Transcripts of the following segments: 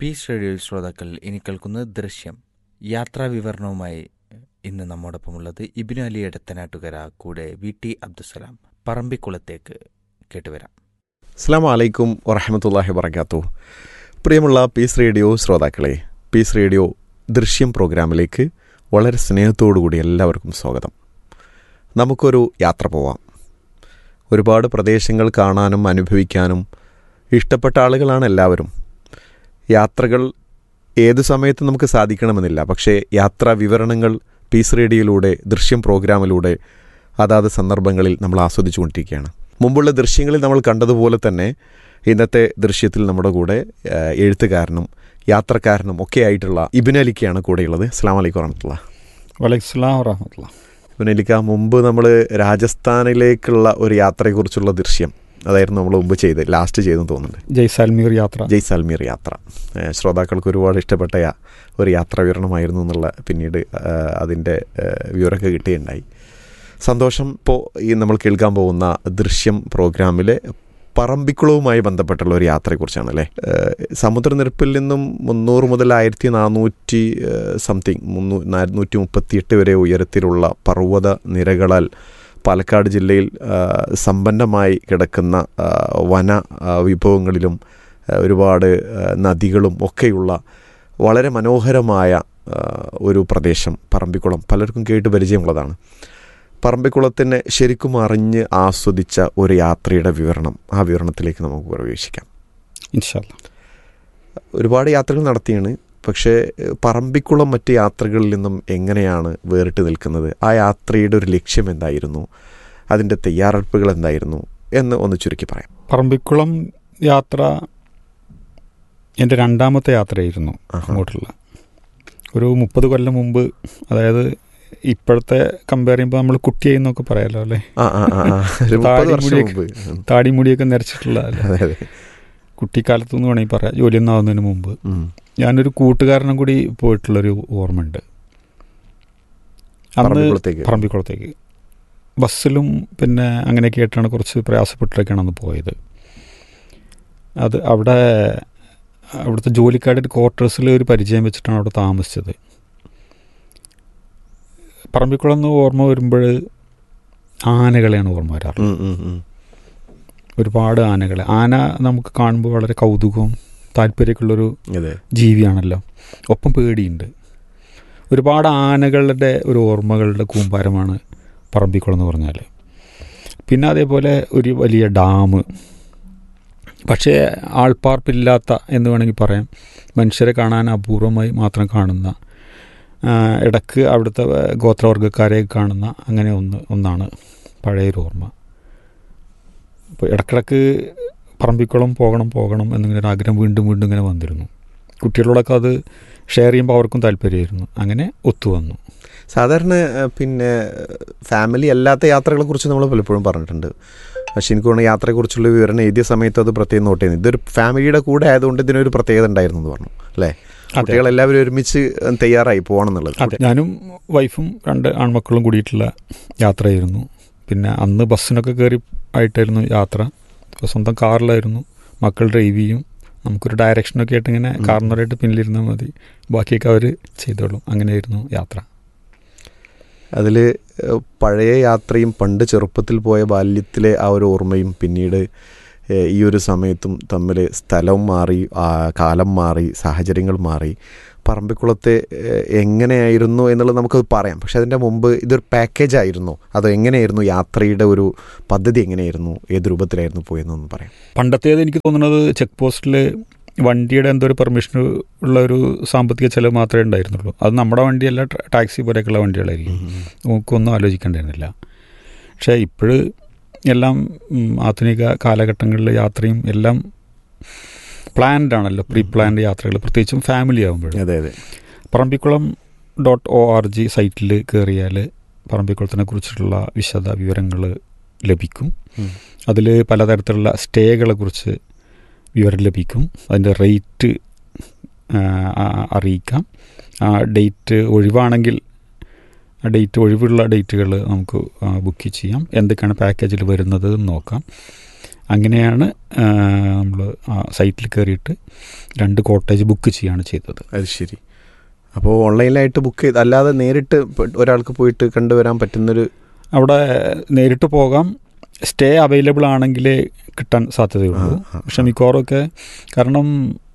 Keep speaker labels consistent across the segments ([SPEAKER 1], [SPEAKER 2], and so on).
[SPEAKER 1] Piece radio ശ്രോതാക്കൾ ഇനി കേൾക്കുന്നത് ദൃശ്യം യാത്രാ വിവരണവുമായി ഇന്ന് നമ്മോടൊപ്പമുള്ളത് ഇബിനു അലി എടത്തനാട്ടുകര കൂടെ വി ടി അബ്ദുസലാം പറമ്പിക്കുളത്തേക്ക് കേട്ടുവരാം
[SPEAKER 2] അസ്സാം വലൈക്കും വറഹമത്തല്ലാഹി വർക്കാത്തു പ്രിയമുള്ള പീസ് റേഡിയോ ശ്രോതാക്കളെ പീസ് റേഡിയോ ദൃശ്യം പ്രോഗ്രാമിലേക്ക് വളരെ സ്നേഹത്തോടുകൂടി എല്ലാവർക്കും സ്വാഗതം നമുക്കൊരു യാത്ര പോവാം ഒരുപാട് പ്രദേശങ്ങൾ കാണാനും അനുഭവിക്കാനും ഇഷ്ടപ്പെട്ട ആളുകളാണ് എല്ലാവരും യാത്രകൾ ഏത് സമയത്ത് നമുക്ക് സാധിക്കണമെന്നില്ല പക്ഷേ യാത്രാ വിവരണങ്ങൾ പീസ് റേഡിയോയിലൂടെ ദൃശ്യം പ്രോഗ്രാമിലൂടെ അതാത് സന്ദർഭങ്ങളിൽ നമ്മൾ ആസ്വദിച്ചുകൊണ്ടിരിക്കുകയാണ് മുമ്പുള്ള ദൃശ്യങ്ങളിൽ നമ്മൾ കണ്ടതുപോലെ തന്നെ ഇന്നത്തെ ദൃശ്യത്തിൽ നമ്മുടെ കൂടെ ആ, എഴുത്തുകാരനും യാത്രക്കാരനും ഒക്കെ ആയിട്ടുള്ള ഇബിൻ അലിക്കയാണ് കൂടെയുള്ളത് അസ്സാം വലൈക്കും വറഹമത്തുള്ള
[SPEAKER 3] വലൈസ്ലാം വറഹമത്തുള്ള
[SPEAKER 2] ഇബിൻ അലിക്ക മുമ്പ് നമ്മൾ രാജസ്ഥാനിലേക്കുള്ള ഒരു യാത്രയെക്കുറിച്ചുള്ള ദൃശ്യം അതായിരുന്നു നമ്മൾ മുമ്പ് ചെയ്ത് ലാസ്റ്റ് ചെയ്തെന്ന് തോന്നുന്നുണ്ട്
[SPEAKER 3] ജയ്സാൽമീർ യാത്ര
[SPEAKER 2] ജയ്സാൽമീർ യാത്ര ഏ, ശ്രോതാക്കൾക്ക് ഒരുപാട് ഇഷ്ടപ്പെട്ട യാ- ഒരു യാത്രാ വിവരണമായിരുന്നു എന്നുള്ള പിന്നീട് ആ, അതിൻ്റെ ആ, വിവരമൊക്കെ കിട്ടുകയുണ്ടായി സന്തോഷം ഇപ്പോൾ ഈ നമ്മൾ കേൾക്കാൻ പോകുന്ന ദൃശ്യം പ്രോഗ്രാമിലെ പറമ്പിക്കുളവുമായി ബന്ധപ്പെട്ടുള്ള ഒരു യാത്രയെക്കുറിച്ചാണ് അല്ലേ ഏ, സമുദ്രനിരപ്പിൽ നിന്നും മുന്നൂറ് മുതൽ ആയിരത്തി നാനൂറ്റി സംതിങ് മുന്നൂ നാനൂറ്റി മുപ്പത്തിയെട്ട് വരെ ഉയരത്തിലുള്ള പർവ്വത നിരകളാൽ പാലക്കാട് ജില്ലയിൽ ആ, സമ്പന്നമായി കിടക്കുന്ന ആ, വന ആ, വിഭവങ്ങളിലും ആ, ഒരുപാട് ആ, നദികളും ഒക്കെയുള്ള വളരെ മനോഹരമായ ആ, ഒരു പ്രദേശം പറമ്പിക്കുളം പലർക്കും കേട്ട് പരിചയമുള്ളതാണ് പറമ്പിക്കുളത്തിനെ ശരിക്കും അറിഞ്ഞ് ആസ്വദിച്ച ഒരു യാത്രയുടെ വിവരണം ആ വിവരണത്തിലേക്ക് നമുക്ക് പ്രവേശിക്കാം
[SPEAKER 3] ഇൻഷാല്ല
[SPEAKER 2] ഒരുപാട് യാത്രകൾ നടത്തിയാണ് പക്ഷേ ഏഹ്, പറമ്പിക്കുളം മറ്റ് യാത്രകളിൽ നിന്നും എങ്ങനെയാണ് വേറിട്ട് നിൽക്കുന്നത് ആ യാത്രയുടെ ഒരു ലക്ഷ്യം എന്തായിരുന്നു അതിൻ്റെ തയ്യാറെടുപ്പുകൾ എന്തായിരുന്നു എന്ന് ഒന്ന് ചുരുക്കി പറയാം
[SPEAKER 3] പറമ്പിക്കുളം യാത്ര എൻ്റെ രണ്ടാമത്തെ യാത്രയായിരുന്നു
[SPEAKER 2] ആഹാ.
[SPEAKER 3] അങ്ങോട്ടുള്ള ഒരു മുപ്പത് കൊല്ലം മുമ്പ് അതായത് ഇപ്പോഴത്തെ കമ്പയർ ചെയ്യുമ്പോൾ നമ്മൾ കുട്ടിയായി എന്നൊക്കെ പറയാലോ അല്ലേ
[SPEAKER 2] ആ ആ ആ ആ. ഒരു മുപ്പത്
[SPEAKER 3] താടി
[SPEAKER 2] വർഷം
[SPEAKER 3] മുടിയൊക്കെ-
[SPEAKER 2] മുമ്പ് ഉം.
[SPEAKER 3] താടി മുടിയൊക്കെ നിരച്ചിട്ടുള്ള അല്ലേ?
[SPEAKER 2] അതെ അതെ
[SPEAKER 3] കുട്ടിക്കാലത്ത് എന്ന് വേണമെങ്കിൽ പറയാം ജോലിയൊന്നും ആവുന്നതിന് മുമ്പ്
[SPEAKER 2] ഉം.
[SPEAKER 3] ഞാനൊരു കൂട്ടുകാരനും കൂടി പോയിട്ടുള്ളൊരു ഓർമ്മയുണ്ട് അന്ന്
[SPEAKER 2] പറമ്പിക്കുളത്തേക്ക്
[SPEAKER 3] പറമ്പിക്കുളത്തേക്ക് ബസ്സിലും പിന്നെ അങ്ങനെയൊക്കെ ആയിട്ടാണ് കുറച്ച് പ്രയാസപ്പെട്ടിട്ടൊക്കെയാണ് അന്ന് പോയത് അത് അവിടെ അവിടുത്തെ ജോലിക്കാരുടെ ക്വാർട്ടേഴ്സിൽ ഒരു പരിചയം വെച്ചിട്ടാണ് അവിടെ താമസിച്ചത് പറമ്പിക്കുളം എന്ന് ഓർമ്മ വരുമ്പോൾ ആനകളെയാണ് ഓർമ്മ വരാറ്
[SPEAKER 2] ഉം, ഉം, ഉം.
[SPEAKER 3] ഒരുപാട് ആനകൾ ആന നമുക്ക് കാണുമ്പോൾ വളരെ കൗതുകവും താല്പര്യമൊക്കെയുള്ളൊരു
[SPEAKER 2] അതെ
[SPEAKER 3] ജീവിയാണല്ലോ ഒപ്പം പേടിയുണ്ട് ഒരുപാട് ആനകളുടെ ഒരു ഓർമ്മകളുടെ കൂമ്പാരമാണ് പറമ്പിക്കുളം എന്ന് പറഞ്ഞാൽ പിന്നെ അതേപോലെ ഒരു വലിയ ഡാം പക്ഷേ ആൾപ്പാർപ്പില്ലാത്ത എന്ന് വേണമെങ്കിൽ പറയാം മനുഷ്യരെ കാണാൻ അപൂർവമായി മാത്രം കാണുന്ന ആ, ഇടക്ക് അവിടുത്തെ ഗോത്രവർഗ്ഗക്കാരെ കാണുന്ന അങ്ങനെ ഒന്ന് ഒന്നാണ് പഴയൊരു ഓർമ്മ അപ്പോൾ ഇടക്കിടക്ക് പറമ്പിക്കുളം പോകണം പോകണം എന്നിങ്ങനെ ഒരു ആഗ്രഹം വീണ്ടും വീണ്ടും ഇങ്ങനെ വന്നിരുന്നു കുട്ടികളോടൊക്കെ അത് ഷെയർ ചെയ്യുമ്പോൾ അവർക്കും താല്പര്യമായിരുന്നു അങ്ങനെ ഒത്തുവന്നു
[SPEAKER 2] സാധാരണ ഏഹ്, പിന്നെ ഫാമിലി അല്ലാത്ത യാത്രകളെ കുറിച്ച് നമ്മൾ പലപ്പോഴും പറഞ്ഞിട്ടുണ്ട് പക്ഷെ എനിക്ക് തോന്നുന്നു യാത്രയെക്കുറിച്ചുള്ള വിവരണം എഴുതിയ സമയത്ത് അത് പ്രത്യേകം നോട്ട് ചെയ്യുന്നത് ഇതൊരു ഫാമിലിയുടെ കൂടെ ആയതുകൊണ്ട് ഇതിനൊരു പ്രത്യേകത ഉണ്ടായിരുന്നു എന്ന് പറഞ്ഞു അല്ലേ കുട്ടികൾ എല്ലാവരും ഒരുമിച്ച് തയ്യാറായി പോകണം എന്നുള്ളത്
[SPEAKER 3] അതെ ഞാനും വൈഫും രണ്ട് ആൺമക്കളും കൂടിയിട്ടുള്ള യാത്രയായിരുന്നു പിന്നെ അന്ന് ബസ്സിനൊക്കെ കയറി ആയിട്ടായിരുന്നു യാത്ര അപ്പോൾ സ്വന്തം കാറിലായിരുന്നു മക്കൾ ഡ്രൈവ് ചെയ്യും നമുക്കൊരു ഡയറക്ഷനൊക്കെ ആയിട്ട് ഇങ്ങനെ
[SPEAKER 2] ഉം.
[SPEAKER 3] കാർണറായിട്ട് പിന്നിലിരുന്നാൽ മതി ബാക്കിയൊക്കെ അവർ ചെയ്തോളും അങ്ങനെയായിരുന്നു യാത്ര
[SPEAKER 2] അതിൽ പഴയ യാത്രയും പണ്ട് ചെറുപ്പത്തിൽ പോയ ബാല്യത്തിലെ ആ ഒരു ഓർമ്മയും പിന്നീട് ഏഹ്, ഈ ഒരു സമയത്തും തമ്മിൽ സ്ഥലം മാറി ആ, കാലം മാറി സാഹചര്യങ്ങൾ മാറി പറമ്പിക്കുളത്തെ ഏഹ്, എങ്ങനെയായിരുന്നു എന്നുള്ളത് നമുക്കത് പറയാം പക്ഷെ അതിൻ്റെ മുമ്പ് ഇതൊരു പാക്കേജ് ആയിരുന്നു അതോ എങ്ങനെയായിരുന്നു യാത്രയുടെ ഒരു പദ്ധതി എങ്ങനെയായിരുന്നു ഏത് രൂപത്തിലായിരുന്നു പോയെന്നൊന്ന് പറയാം
[SPEAKER 3] പണ്ടത്തേത് എനിക്ക് തോന്നുന്നത് ചെക്ക് പോസ്റ്റിൽ വണ്ടിയുടെ എന്തോ ഒരു പെർമിഷൻ ഉള്ള ഒരു സാമ്പത്തിക ചെലവ് മാത്രമേ ഉണ്ടായിരുന്നുള്ളൂ അത് നമ്മുടെ വണ്ടിയല്ല ട- ടാക്സി പോലെയൊക്കെയുള്ള വണ്ടികളായിരിക്കും നമുക്കൊന്നും ആലോചിക്കേണ്ടിയിരുന്നില്ല പക്ഷേ ഇപ്പോഴ് എല്ലാം ഉം, ആധുനിക കാലഘട്ടങ്ങളിൽ യാത്രയും എല്ലാം പ്ലാൻഡ് ആണല്ലോ പ്രീ പ്ലാൻഡ് യാത്രകൾ പ്രത്യേകിച്ചും ഫാമിലി ആകുമ്പോൾ
[SPEAKER 2] അതെ അതെ
[SPEAKER 3] Parambikulam dot O R G സൈറ്റിൽ കയറിയാൽ പറമ്പിക്കുളത്തിനെ കുറിച്ചിട്ടുള്ള വിശദ വിവരങ്ങൾ ലഭിക്കും
[SPEAKER 2] ഉം.
[SPEAKER 3] അതിൽ പലതരത്തിലുള്ള സ്റ്റേകളെ കുറിച്ച് വിവരം ലഭിക്കും അതിൻ്റെ റേറ്റ് അറിയിക്കാം ആ ഡേറ്റ് ഒഴിവാണെങ്കിൽ ആ ഡേറ്റ് ഒഴിവുള്ള ഡേറ്റുകൾ നമുക്ക് ബുക്ക് ചെയ്യാം എന്തൊക്കെയാണ് പാക്കേജിൽ വരുന്നത് എന്ന് നോക്കാം അങ്ങനെയാണ് നമ്മൾ ആ സൈറ്റിൽ കയറിയിട്ട് രണ്ട് കോട്ടേജ് ബുക്ക് ചെയ്യാണ് ചെയ്തത്
[SPEAKER 2] അത് ശരി അപ്പോൾ ഓൺലൈനിലായിട്ട് ബുക്ക് ചെയ്ത് അല്ലാതെ നേരിട്ട് ഇപ്പൊ ഒരാൾക്ക് പോയിട്ട് കണ്ടുവരാൻ പറ്റുന്നൊരു
[SPEAKER 3] അവിടെ നേരിട്ട് പോകാം സ്റ്റേ അവൈലബിൾ ആണെങ്കിലേ കിട്ടാൻ സാധ്യതയുള്ളൂ
[SPEAKER 2] ആ, ആ,
[SPEAKER 3] പക്ഷെ മിക്കവാറുമൊക്കെ കാരണം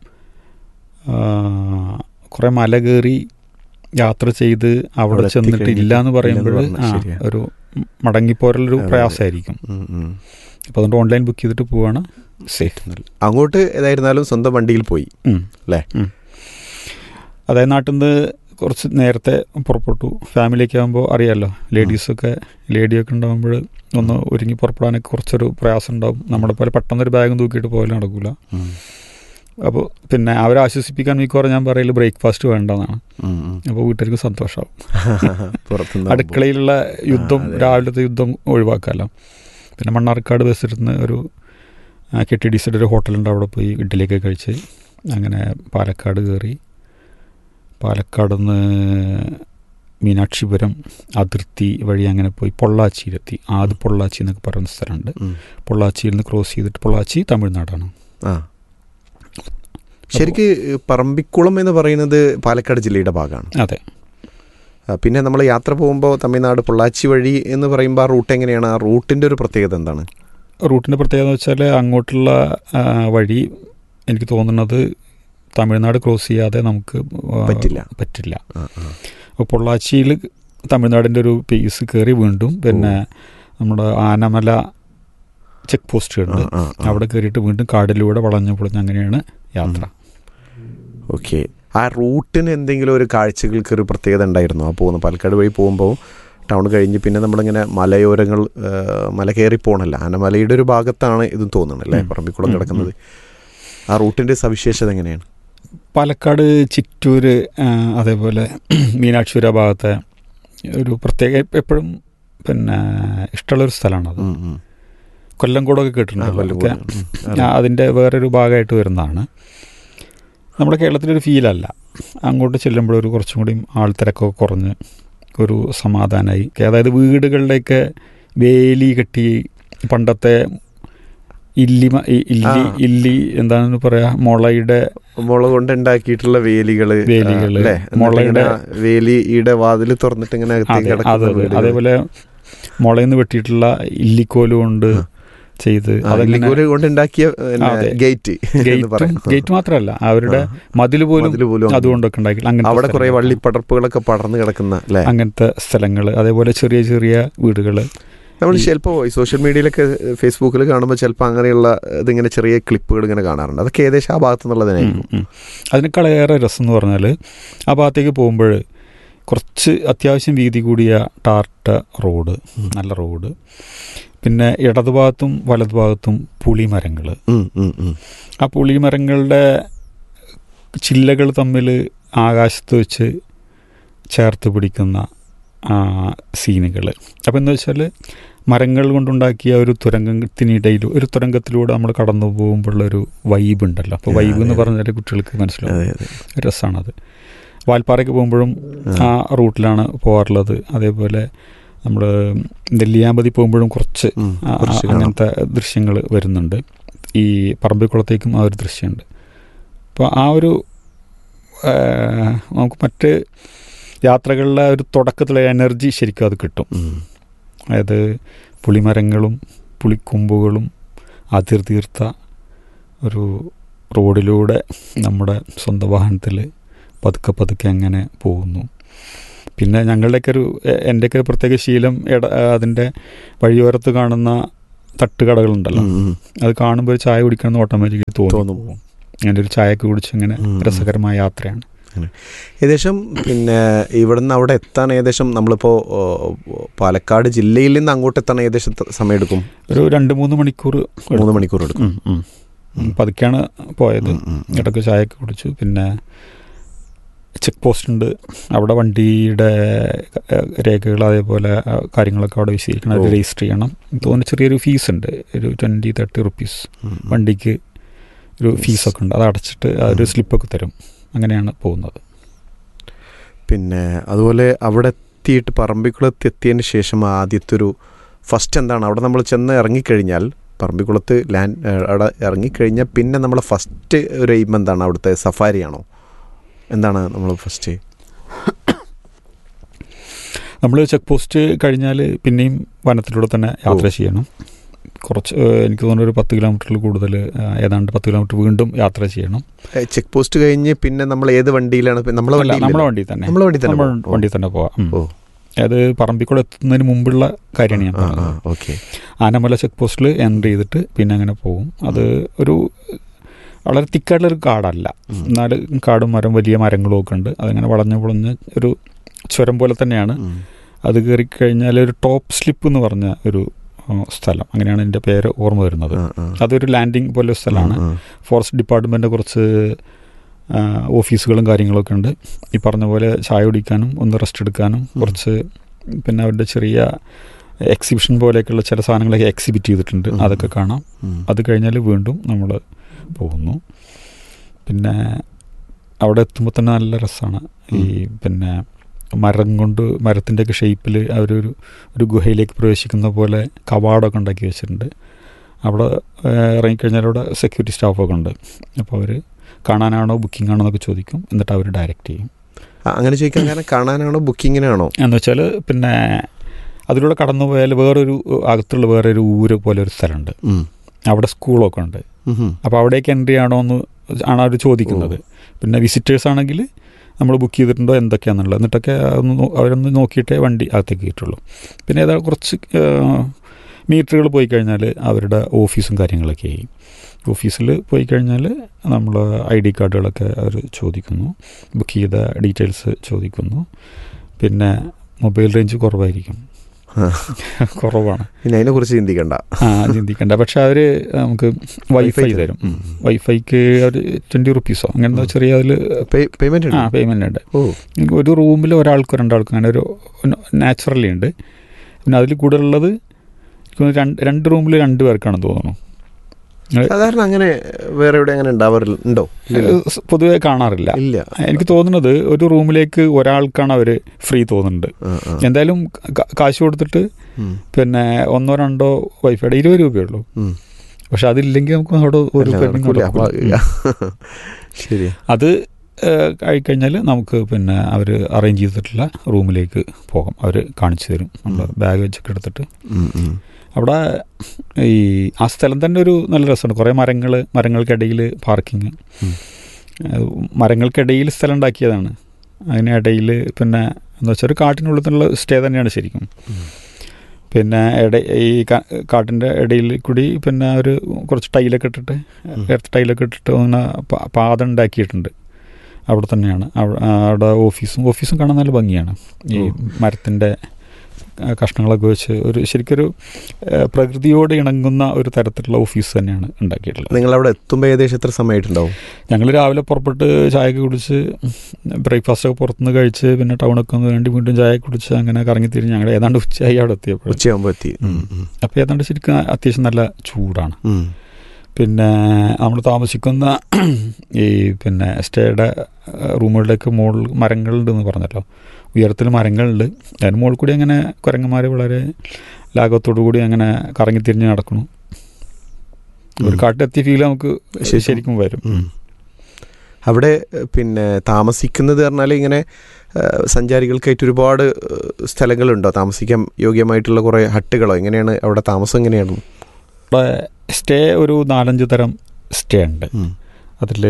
[SPEAKER 3] കുറേ മല കയറി യാത്ര ചെയ്ത് അവിടെ
[SPEAKER 2] അവിടെ
[SPEAKER 3] ചെന്നിട്ട്
[SPEAKER 2] എത്തിക്കഴിഞ്ഞിട്ട്
[SPEAKER 3] ഇല്ല എന്ന് പറയുമ്പോൾ
[SPEAKER 2] ഇല്ലെന്ന് പറഞ്ഞാൽ
[SPEAKER 3] ആ,
[SPEAKER 2] ശരിയാ.
[SPEAKER 3] ഒരു മടങ്ങിപ്പോരലൊരു
[SPEAKER 2] അതെ, അതെ.
[SPEAKER 3] പ്രയാസമായിരിക്കും
[SPEAKER 2] ഉം, ഉം.
[SPEAKER 3] അപ്പോൾ അതുകൊണ്ട് ഓൺലൈൻ ബുക്ക് ചെയ്തിട്ട് പോവാണ് സേഫ്
[SPEAKER 2] അങ്ങോട്ട് ഏതായിരുന്നാലും സ്വന്തം വണ്ടിയിൽ പോയി
[SPEAKER 3] ഉം.
[SPEAKER 2] അല്ലേ?
[SPEAKER 3] ഉം. അതായത് നാട്ടിൽ നിന്ന് കുറച്ച് നേരത്തെ പുറപ്പെട്ടു ഫാമിലിയൊക്കെ ആകുമ്പോൾ അറിയാമല്ലോ ലേഡീസൊക്കെ ലേഡിയൊക്കെ ഉണ്ടാകുമ്പോൾ ഒന്ന് ഒരുങ്ങി പുറപ്പെടാനൊക്കെ കുറച്ചൊരു പ്രയാസം ഉണ്ടാവും നമ്മളെ പോലെ പെട്ടെന്നൊരു ബാഗും തൂക്കിയിട്ട് പോയാലും നടക്കില്ല
[SPEAKER 2] ഉം,
[SPEAKER 3] അപ്പോൾ പിന്നെ അവരെ ആശ്വസിപ്പിക്കാൻ മിക്കവാറും ഞാൻ പറയല് ബ്രേക്ക്ഫാസ്റ്റ് വേണ്ടെന്നാണ്
[SPEAKER 2] ഉം, ഉം.
[SPEAKER 3] അപ്പോൾ വീട്ടുകാർക്ക് സന്തോഷമാവും
[SPEAKER 2] പുറത്തുനിന്ന്
[SPEAKER 3] അടുക്കളയിലുള്ള യുദ്ധം
[SPEAKER 2] ആ, അതെ.
[SPEAKER 3] രാവിലത്തെ യുദ്ധം ഒഴിവാക്കാമല്ലോ പിന്നെ മണ്ണാർക്കാട് ബസ്സിരുന്ന് ഒരു കെ ടി ഡി സിയുടെ ഒരു ഹോട്ടലുണ്ട് അവിടെ പോയി ഇഡ്ഡലിയൊക്കെ കഴിച്ച് അങ്ങനെ പാലക്കാട് കയറി പാലക്കാട് നിന്ന് മീനാക്ഷിപുരം അതിർത്തി വഴി അങ്ങനെ പോയി പൊള്ളാച്ചിയിലെത്തി ആദ്യ പൊള്ളാച്ചി എന്നൊക്കെ പറയുന്ന സ്ഥലമുണ്ട്
[SPEAKER 2] ഉം.
[SPEAKER 3] പൊള്ളാച്ചിയിൽ നിന്ന് ക്രോസ് ചെയ്തിട്ട് പൊള്ളാച്ചി തമിഴ്നാടാണ്
[SPEAKER 2] ആ ശരിക്ക് പറമ്പിക്കുളം എന്ന് പറയുന്നത് പാലക്കാട് ജില്ലയുടെ ഭാഗമാണ്
[SPEAKER 3] അതെ
[SPEAKER 2] ആ, പിന്നെ നമ്മൾ യാത്ര പോകുമ്പോൾ തമിഴ്നാട് പൊള്ളാച്ചി വഴി എന്ന് പറയുമ്പോൾ ആ റൂട്ട് എങ്ങനെയാണ് ആ റൂട്ടിൻ്റെ ഒരു പ്രത്യേകത എന്താണ്
[SPEAKER 3] റൂട്ടിൻ്റെ പ്രത്യേകത എന്ന് വെച്ചാൽ അങ്ങോട്ടുള്ള ആ, വഴി എനിക്ക് തോന്നുന്നത് തമിഴ്നാട് ക്രോസ് ചെയ്യാതെ നമുക്ക് ആ,
[SPEAKER 2] പറ്റില്ല.
[SPEAKER 3] പറ്റില്ല
[SPEAKER 2] ആ, ആ.
[SPEAKER 3] അപ്പോൾ പൊള്ളാച്ചിയിൽ തമിഴ്നാടിൻ്റെ ഒരു പീസ് കയറി വീണ്ടും പിന്നെ നമ്മുടെ ആനമല ചെക്ക് പോസ്റ്റ് ഉണ്ട്
[SPEAKER 2] ആ, ആ, ആ.
[SPEAKER 3] അവിടെ കയറിയിട്ട് വീണ്ടും കാടിലൂടെ വളഞ്ഞു പൊളിഞ്ഞ് അങ്ങനെയാണ് യാത്ര
[SPEAKER 2] ഓക്കെ ആ റൂട്ടിന് എന്തെങ്കിലും ഒരു കാഴ്ചകൾക്ക് ഒരു പ്രത്യേകത ഉണ്ടായിരുന്നു ആ പോകുന്ന പാലക്കാട് വഴി പോകുമ്പോൾ ടൗൺ കഴിഞ്ഞ് പിന്നെ നമ്മളിങ്ങനെ മലയോരങ്ങൾ ആ, മല കയറി പോകണല്ല ആനമലയുടെ ഒരു ഭാഗത്താണ് ഇതും തോന്നുന്നത് അല്ലേ
[SPEAKER 3] ഉം.
[SPEAKER 2] പറമ്പിക്കുളം
[SPEAKER 3] ഉം,
[SPEAKER 2] കിടക്കുന്നത് ആ റൂട്ടിൻ്റെ സവിശേഷത എങ്ങനെയാണ്
[SPEAKER 3] പാലക്കാട് ചിറ്റൂര് ആ, അതേപോലെ മീനാക്ഷിപുര ഭാഗത്തെ ഒരു പ്രത്യേക എപ്പോഴും പിന്നെ ഇഷ്ടമുള്ളൊരു സ്ഥലമാണത്
[SPEAKER 2] ഉം, ഉം.
[SPEAKER 3] കൊല്ലംകോടൊക്കെ
[SPEAKER 2] ആ,
[SPEAKER 3] കേട്ടിട്ടുണ്ടല്ലോ
[SPEAKER 2] കൊല്ലംകോട്.
[SPEAKER 3] ഒക്കെ
[SPEAKER 2] ഉം.
[SPEAKER 3] ആ,
[SPEAKER 2] അറിയാം.
[SPEAKER 3] അതിൻ്റെ വേറൊരു ഭാഗമായിട്ട് വരുന്നതാണ് നമ്മുടെ കേരളത്തിലൊരു ഫീലല്ല അങ്ങോട്ട് ചെല്ലുമ്പോൾ ഒരു കുറച്ചും കൂടി ആൾത്തിരക്കൊക്കെ കുറഞ്ഞ് ഒരു സമാധാനമായി അതായത് വീടുകളിലേക്ക് വേലി കെട്ടി പണ്ടത്തെ ഇല്ലി മ- ഇ- ഇല്ലി
[SPEAKER 2] ആ.
[SPEAKER 3] ഇല്ലി എന്താണെന്ന് പറയാ മുളയുടെ
[SPEAKER 2] മുള കൊണ്ട് ഉണ്ടാക്കിയിട്ടുള്ള വേലികള്
[SPEAKER 3] വേലികള്,
[SPEAKER 2] അല്ലേ
[SPEAKER 3] മുളയുടെ-
[SPEAKER 2] വേലിയുടെ വാതിൽ തുറന്നിട്ട് ഇങ്ങനെ അകത്തേക്ക്
[SPEAKER 3] അതെ,
[SPEAKER 2] കിടക്കുന്ന
[SPEAKER 3] അതെ, അതെ.
[SPEAKER 2] വീടുകള്.
[SPEAKER 3] അതേപോലെ മുളയിൽ നിന്ന് വെട്ടിയിട്ടുള്ള ഇല്ലിക്കോല് കൊണ്ട്
[SPEAKER 2] ആ.
[SPEAKER 3] ചെയ്ത്
[SPEAKER 2] ആ,
[SPEAKER 3] അതങ്ങനെ
[SPEAKER 2] ഇല്ലിക്കോല് കൊണ്ട് ഉണ്ടാക്കിയ പിന്നെ,
[SPEAKER 3] അതെ.
[SPEAKER 2] ഗേറ്റ് എന്ന്
[SPEAKER 3] ഗേറ്റും
[SPEAKER 2] പറയാം
[SPEAKER 3] ഗേറ്റ് മാത്രമല്ല അവരുടെ മതിൽ പോലും
[SPEAKER 2] മതില് പോലും
[SPEAKER 3] അതുകൊണ്ടൊക്കെ ഉണ്ടാക്കി അങ്ങനത്തെ
[SPEAKER 2] അവിടെ കുറെ
[SPEAKER 3] സ്ഥലങ്ങൾ.
[SPEAKER 2] വള്ളിപ്പടർപ്പുകളൊക്കെ പടർന്ന് കിടക്കുന്ന അല്ലേ
[SPEAKER 3] അങ്ങനത്തെ സ്ഥലങ്ങൾ അതേപോലെ ചെറിയ ചെറിയ വീടുകൾ
[SPEAKER 2] നമ്മൾ
[SPEAKER 3] ഈ-
[SPEAKER 2] ചിലപ്പോൾ ഈ സോഷ്യൽ മീഡിയയിലൊക്കെ ഫേസ്ബുക്കിൽ കാണുമ്പോൾ ചിലപ്പോൾ അങ്ങനെയുള്ള ഇതിങ്ങനെ ചെറിയ ക്ലിപ്പുകൾ ഇങ്ങനെ കാണാറുണ്ട് അതൊക്കെ ഏകദേശം ആ ഭാഗത്തു നിന്നുള്ളതിനായിരിക്കും
[SPEAKER 3] അതിനേക്കാളേറെ രസം എന്ന് പറഞ്ഞാൽ ആ ഭാഗത്തേക്ക് പോകുമ്പോൾ കുറച്ച് അത്യാവശ്യം വീതി കൂടിയ ടാർട്ട റോഡ്
[SPEAKER 2] ഉം.
[SPEAKER 3] നല്ല റോഡ് പിന്നെ ഇടതുഭാഗത്തും വലതുഭാഗത്തും പുളിമരങ്ങൾ
[SPEAKER 2] ഉം, ഉം, ഉം.
[SPEAKER 3] ആ പുളിമരങ്ങളുടെ ചില്ലകൾ തമ്മിൽ ആകാശത്ത് വെച്ച് ചേർത്ത് പിടിക്കുന്ന സീനുകൾ അപ്പോൾ എന്ന് വെച്ചാൽ മരങ്ങൾ കൊണ്ടുണ്ടാക്കിയ ഒരു തുരങ്കത്തിനിടയിൽ ഒരു തുരങ്കത്തിലൂടെ നമ്മൾ കടന്നു പോകുമ്പോഴുള്ളൊരു വൈബ് ഉണ്ടല്ലോ അപ്പോൾ
[SPEAKER 2] ആ,
[SPEAKER 3] വൈബ് എന്ന്
[SPEAKER 2] അതെ.
[SPEAKER 3] പറഞ്ഞാൽ കുട്ടികൾക്ക് മനസ്സിലാവും
[SPEAKER 2] അതെ അതെ
[SPEAKER 3] രസമാണത് വാൽപ്പാറയ്ക്ക് പോകുമ്പോഴും ആ റൂട്ടിലാണ് പോകാറുള്ളത് അതേപോലെ നമ്മൾ നെല്ലിയാമ്പതി പോകുമ്പോഴും കുറച്ച്
[SPEAKER 2] ഉം,
[SPEAKER 3] ആ,
[SPEAKER 2] കുറച്ച് കാണാം.
[SPEAKER 3] അങ്ങനത്തെ ദൃശ്യങ്ങൾ വരുന്നുണ്ട് ഈ പറമ്പിക്കുളത്തേക്കും ആ ഒരു ദൃശ്യമുണ്ട് അപ്പോൾ ആ ഒരു ആ, നമുക്ക് മറ്റ് യാത്രകളിലെ ഒരു തുടക്കത്തിലെ എനർജി ശരിക്കും അത് കിട്ടും
[SPEAKER 2] ഉം.
[SPEAKER 3] അതായത് പുളിമരങ്ങളും പുളിക്കൊമ്പുകളും അതിർതീർത്ത ഒരു റോഡിലൂടെ നമ്മുടെ സ്വന്തം വാഹനത്തിൽ പതുക്കെ പതുക്കെ അങ്ങനെ പോകുന്നു പിന്നെ ഞങ്ങളുടെയൊക്കെ ഒരു എ- എൻ്റെയൊക്കെ ഒരു പ്രത്യേക ശീലം ഇട അതിൻ്റെ വഴിയോരത്ത് കാണുന്ന തട്ടുകടകളുണ്ടല്ലോ
[SPEAKER 2] ഉം, ഉം.
[SPEAKER 3] അത് കാണുമ്പോൾ ഒരു ചായ കുടിക്കണമെന്ന് ഓട്ടോമാറ്റിക്കലി തോന്നും
[SPEAKER 2] തോന്നും.
[SPEAKER 3] അങ്ങനെ ഒരു ചായയൊക്കെ കുടിച്ച് ഇങ്ങനെ
[SPEAKER 2] ഉം, ഉം.
[SPEAKER 3] രസകരമായ യാത്രയാണ്
[SPEAKER 2] ഏകദേശം പിന്നെ ഇവിടുന്ന് അവിടെ എത്താൻ ഏകദേശം നമ്മളിപ്പോൾ പാലക്കാട് ജില്ലയിൽ നിന്ന് അങ്ങോട്ട് എത്താൻ ഏകദേശം എത്ര സമയം എടുക്കും
[SPEAKER 3] ഒരു രണ്ട് മൂന്ന് മണിക്കൂർ
[SPEAKER 2] മൂന്ന് മണിക്കൂർ എടുക്കും
[SPEAKER 3] ഉം, ഉം. ഉം, പതുക്കെയാണ് പോയത്
[SPEAKER 2] ഉം, ഉം, ഉം.
[SPEAKER 3] ഇടയ്ക്ക് ചായയൊക്കെ കുടിച്ചു പിന്നെ ചെക്ക് പോസ്റ്റ് ഉണ്ട് അവിടെ വണ്ടിയുടെ ഏഹ്, രേഖകൾ അതേപോലെ ആ, കാര്യങ്ങളൊക്കെ അവിടെ വിശദീകരിക്കണം അത്
[SPEAKER 2] ഓ.
[SPEAKER 3] രജിസ്റ്റർ ചെയ്യണം എനിക്ക് തോന്നുന്നു ചെറിയൊരു ഫീസ് ഉണ്ട് ഒരു ട്വൻറ്റി തേർട്ടി റുപ്പീസ്
[SPEAKER 2] ഉം, ഉം.
[SPEAKER 3] വണ്ടിക്ക് ഒരു ഫീസൊക്കെ ഉണ്ട് അത് അടച്ചിട്ട് ആ ഒരു
[SPEAKER 2] ഉം.
[SPEAKER 3] സ്ലിപ്പൊക്കെ തരും അങ്ങനെയാണ് പോകുന്നത്
[SPEAKER 2] പിന്നെ അതുപോലെ അവിടെ എത്തിയിട്ട് പറമ്പിക്കുളത്ത് എത്തിയതിന് ശേഷം ആദ്യത്തെ ഒരു ഫസ്റ്റ് എന്താണ് അവിടെ നമ്മൾ ചെന്ന് ഇറങ്ങിക്കഴിഞ്ഞാൽ പറമ്പിക്കുളത്ത് ലാൻഡ് അവിടെ ഇറങ്ങിക്കഴിഞ്ഞാൽ പിന്നെ നമ്മളെ ഫസ്റ്റ് ഒരു എയിം എന്താണ് അവിടുത്തെ സഫാരിയാണോ എന്താണ് നമ്മൾ ഫസ്റ്റ്
[SPEAKER 3] നമ്മൾ ചെക്ക് പോസ്റ്റ് കഴിഞ്ഞാൽ പിന്നെയും വനത്തിലൂടെ തന്നെ യാത്ര ചെയ്യണം കുറച്ച് ഏഹ്, എനിക്ക് തോന്നുന്നു ഒരു പത്ത് കിലോമീറ്ററിൽ കൂടുതൽ ഏഹ്, ഏതാണ്ട് പത്ത് കിലോമീറ്റർ വീണ്ടും യാത്ര ചെയ്യണം
[SPEAKER 2] ചെക്ക് പോസ്റ്റ് കഴിഞ്ഞ് പിന്നെ നമ്മൾ ഏത് വണ്ടിയിലാണ് ഇപ്പൊ നമ്മളെ
[SPEAKER 3] അല്ല,
[SPEAKER 2] വണ്ടി
[SPEAKER 3] നമ്മളെ വണ്ടി തന്നെ
[SPEAKER 2] നമ്മളെ വണ്ടി തന്നെ
[SPEAKER 3] നമ്മൾ
[SPEAKER 2] പോകും. ഓ.
[SPEAKER 3] വണ്ടി തന്നെ പോവാം ഉം.
[SPEAKER 2] ഓ
[SPEAKER 3] അത് പറമ്പിക്കൂടെ എത്തുന്നതിന് മുമ്പുള്ള കാര്യമാണ് ഞാൻ
[SPEAKER 2] ആ ആ
[SPEAKER 3] പറഞ്ഞത്
[SPEAKER 2] ഓക്കെ
[SPEAKER 3] ആനമല ചെക്ക് പോസ്റ്റിൽ എൻട്രി ചെയ്തിട്ട് പിന്നെ അങ്ങനെ പോകും അത് ഒരു വളരെ തിക്കായിട്ടുള്ളൊരു കാടല്ല
[SPEAKER 2] ഉം.
[SPEAKER 3] എന്നാൽ കാടും മരം വലിയ മരങ്ങളും ഒക്കെ ഉണ്ട് അതങ്ങനെ വളഞ്ഞ് വളഞ്ഞ് ഒരു ചുരം പോലെ തന്നെയാണ് അത് കയറി കഴിഞ്ഞാൽ ഒരു ടോപ്പ് സ്ലിപ്പ് എന്ന് പറഞ്ഞ ഒരു ആ, സ്ഥലം അങ്ങനെയാണ് എൻ്റെ പേര് ഓർമ്മ വരുന്നത് അതൊരു ലാൻഡിങ് പോലെ ഒരു സ്ഥലമാണ് ഫോറസ്റ്റ് ഡിപ്പാർട്ട്മെൻറ്റ് കുറച്ച് ആ, ഓഫീസുകളും കാര്യങ്ങളൊക്കെ ഉണ്ട് ഈ പറഞ്ഞ പോലെ ചായ കുടിക്കാനും ഒന്ന് റെസ്റ്റ് എടുക്കാനും കുറച്ച് പിന്നെ അവരുടെ ചെറിയ എക്സിബിഷൻ പോലെയൊക്കെയുള്ള ചില സാധനങ്ങളൊക്കെ എക്സിബിറ്റ് ചെയ്തിട്ടുണ്ട്
[SPEAKER 2] ഉം.
[SPEAKER 3] അതൊക്കെ കാണാം അത് കഴിഞ്ഞാൽ വീണ്ടും നമ്മൾ പോകുന്നു പിന്നെ അവിടെ എത്തുമ്പോൾ തന്നെ നല്ല രസമാണ് ഈ പിന്നെ മരം കൊണ്ട് മരത്തിൻ്റെയൊക്കെ ഷേപ്പിൽ അവരൊരു ഒരു ഗുഹയിലേക്ക് പ്രവേശിക്കുന്ന പോലെ കവാടമൊക്കെ ഉണ്ടാക്കി വെച്ചിട്ടുണ്ട് അവിടെ ഏഹ്, ഇറങ്ങിക്കഴിഞ്ഞാൽ അവിടെ സെക്യൂരിറ്റി സ്റ്റാഫൊക്കെ ഉണ്ട് അപ്പോൾ അവർ കാണാനാണോ ബുക്കിംഗ് ആണോ എന്നൊക്കെ ചോദിക്കും എന്നിട്ട് അവർ ഡയറക്റ്റ് ചെയ്യും
[SPEAKER 2] അങ്ങനെ ചോദിക്കാൻ കാരണം കാണാനാണോ ബുക്കിങ്ങിനാണോ
[SPEAKER 3] എന്ന് വെച്ചാൽ പിന്നെ അതിലൂടെ കടന്നു പോയാൽ വേറൊരു അകത്തുള്ള വേറൊരു ഊര് പോലെ ഒരു സ്ഥലമുണ്ട് അവിടെ സ്കൂളൊക്കെ ഉണ്ട് അപ്പോൾ അവിടേക്ക് എൻട്രി ആണോ എന്ന് ആണ് അവർ ചോദിക്കുന്നത് പിന്നെ വിസിറ്റേഴ്സ് ആണെങ്കിൽ നമ്മൾ ബുക്ക് ചെയ്തിട്ടുണ്ടോ എന്തൊക്കെയാണെന്നുള്ളത് എന്നിട്ടൊക്കെ ഒന്ന് നോ- അവരൊന്ന് നോക്കിയിട്ടേ വണ്ടി അകത്തേക്ക് കയറ്റുള്ളൂ പിന്നെ ഏതാ കുറച്ച് മീറ്ററുകൾ പോയി കഴിഞ്ഞാൽ അവരുടെ ഓഫീസും കാര്യങ്ങളൊക്കെ ആയി ഓഫീസിൽ പോയി കഴിഞ്ഞാൽ നമ്മൾ ഐ ഡി കാർഡുകളൊക്കെ അവർ ചോദിക്കുന്നു ബുക്ക് ചെയ്ത ഡീറ്റെയിൽസ് ചോദിക്കുന്നു പിന്നെ മൊബൈൽ റേഞ്ച് കുറവായിരിക്കും കുറവാണ്
[SPEAKER 2] പിന്നെ അതിനെ കുറിച്ച് ചിന്തിക്കണ്ട
[SPEAKER 3] ആ ചിന്തിക്കണ്ട പക്ഷെ അവർ നമുക്ക് വൈഫൈ തരും
[SPEAKER 2] ഉം.
[SPEAKER 3] വൈഫൈക്ക് ഒരു ട്വൻറ്റി റുപ്പീസോ അങ്ങനത്തെ ചെറിയ അതിൽ
[SPEAKER 2] പേ- പേയ്മെന്റ്
[SPEAKER 3] ആ
[SPEAKER 2] ഉണ്ട്
[SPEAKER 3] പേയ്മെൻ്റ് ഉണ്ട്
[SPEAKER 2] ഓ
[SPEAKER 3] ഒരു റൂമിൽ ഒരാൾക്കോ രണ്ടാൾക്കോ അങ്ങനെ ഒരു നാച്ചുറലി ഉണ്ട് പിന്നെ അതിൽ കൂടുതലുള്ളത് എനിക്ക് തോന്നുന്നു രണ്ട് രണ്ട് റൂമിൽ രണ്ട് പേർക്കാണെന്ന് തോന്നുന്നു
[SPEAKER 2] സാധാരണ അങ്ങനെ വേറെ എവിടെ അങ്ങനെ ഉണ്ടാവാറില്ല ഉണ്ടോ ഇല്ലല്ലോ.
[SPEAKER 3] ഏഹ് പൊതുവെ കാണാറില്ല
[SPEAKER 2] ഇല്ല
[SPEAKER 3] എനിക്ക് തോന്നുന്നത് ഒരു റൂമിലേക്ക് ഒരാൾക്കാണ് അവർ ഫ്രീ തോന്നുന്നുണ്ട്
[SPEAKER 2] ആ, ആ.
[SPEAKER 3] എന്തായാലും ക- കാശ് കൊടുത്തിട്ട്
[SPEAKER 2] ഉം.
[SPEAKER 3] പിന്നെ ഒന്നോ രണ്ടോ വൈഫൈയുടെ ഇരുപത് രൂപയുള്ളൂ
[SPEAKER 2] ഉം.
[SPEAKER 3] പക്ഷെ അതില്ലെങ്കിൽ നമുക്ക് അവിടെ ഒരു
[SPEAKER 2] അല്ല,
[SPEAKER 3] പെണ്ണിനും
[SPEAKER 2] നടക്കൂല. അപ്പൊ
[SPEAKER 3] നടക്കൂല.
[SPEAKER 2] ശരി
[SPEAKER 3] അത് കഴിക്കഴിഞ്ഞാൽ നമുക്ക് പിന്നെ അവർ അറേഞ്ച് ചെയ്തിട്ടുള്ള റൂമിലേക്ക് പോകാം അവർ കാണിച്ചു തരും നമ്മൾ ബാഗ് വെച്ചൊക്കെ എടുത്തിട്ട്
[SPEAKER 2] ഉം, ഉം.
[SPEAKER 3] അവിടെ ഈ ആ സ്ഥലം തന്നെ ഒരു നല്ല രസമാണ് കുറേ മരങ്ങൾ മരങ്ങൾക്കിടയിൽ പാർക്കിങ്
[SPEAKER 2] ഉം.
[SPEAKER 3] മരങ്ങൾക്കിടയിൽ സ്ഥലം ഉണ്ടാക്കിയതാണ് അതിനിടയിൽ പിന്നെ എന്താ വെച്ചാൽ ഒരു കാട്ടിനുള്ളിൽ നിന്നുള്ള സ്റ്റേ തന്നെയാണ് ശരിക്കും പിന്നെ ഇട ഈ കാ- കാട്ടിൻ്റെ ഇടയിൽ കൂടി പിന്നെ ഒരു കുറച്ച് ടൈലൊക്കെ ഇട്ടിട്ട്
[SPEAKER 2] ഉം.
[SPEAKER 3] എർത്ത് ടൈലൊക്കെ ഇട്ടിട്ട് അങ്ങനെ പ- പാത ഉണ്ടാക്കിയിട്ടുണ്ട് അവിടെ തന്നെയാണ് അവ- അവിടെ ഓഫീസും ഓഫീസും കാണാൻ നല്ല ഭംഗിയാണ് ഈ
[SPEAKER 2] ഓ.
[SPEAKER 3] മരത്തിൻ്റെ ആ, കഷ്ണങ്ങളൊക്കെ വെച്ച് ഒരു ശരിക്കൊരു ആ, പ്രകൃതിയോട് ഇണങ്ങുന്ന ഒരു തരത്തിലുള്ള ഓഫീസ് തന്നെയാണ് ഉണ്ടാക്കിയിട്ടുള്ളത്
[SPEAKER 2] നിങ്ങൾ അവിടെ എത്തുമ്പോൾ ഏകദേശം എത്ര സമയമായിട്ടുണ്ടാവും
[SPEAKER 3] ഞങ്ങൾ രാവിലെ പുറപ്പെട്ട് ചായയൊക്കെ കുടിച്ച് ബ്രേക്ക്ഫാസ്റ്റ് ഒക്കെ പുറത്തുനിന്ന് കഴിച്ച് പിന്നെ ടൗണൊക്കെ ഒന്ന് വേണ്ടി വീണ്ടും ചായ കുടിച്ച് അങ്ങനെ കറങ്ങി തിരിഞ്ഞ് ഞങ്ങൾ ഏതാണ്ട് ഉച്ചയായി അവിടെ എത്തിയപ്പോൾ
[SPEAKER 2] ഉച്ചയാകുമ്പോൾ എത്തി ഉം, ഉം.
[SPEAKER 3] അപ്പോൾ ഏതാണ്ട് ശരിക്കും അത്യാവശ്യം നല്ല ചൂടാണ്
[SPEAKER 2] ഉം.
[SPEAKER 3] പിന്നെ നമ്മൾ താമസിക്കുന്ന ഈ പിന്നെ സ്റ്റേയുടെ റൂമുകളുടെയൊക്കെ മുകളിൽ മരങ്ങളുണ്ടെന്ന് പറഞ്ഞല്ലോ ഉയരത്തിൽ മരങ്ങളുണ്ട് അതിന് മുകളിൽ കൂടി അങ്ങനെ കുരങ്ങന്മാർ വളരെ ലാഘവത്തോടു കൂടി അങ്ങനെ കറങ്ങിത്തിരിഞ്ഞ് നടക്കണം ഒരു
[SPEAKER 2] ഉം.
[SPEAKER 3] കാട്ടിലെത്തിയ ഫീൽ നമുക്ക്
[SPEAKER 2] ശരിക്കും.
[SPEAKER 3] ശരിക്കും വരും
[SPEAKER 2] ഉം. അവിടെ ഏഹ്, പിന്നെ താമസിക്കുന്നത് പറഞ്ഞാൽ ഇങ്ങനെ ഏഹ്, സഞ്ചാരികൾക്കായിട്ട് ഒരുപാട് ഏഹ്, സ്ഥലങ്ങളുണ്ടോ താമസിക്കാൻ യോഗ്യമായിട്ടുള്ള കുറേ ഹട്ടുകളോ എങ്ങനെയാണ് അവിടെ താമസം എങ്ങനെയാണ്
[SPEAKER 3] ഇവിടെ സ്റ്റേ ഒരു നാലഞ്ച് തരം സ്റ്റേ ഉണ്ട്
[SPEAKER 2] ഉം.
[SPEAKER 3] അതിൽ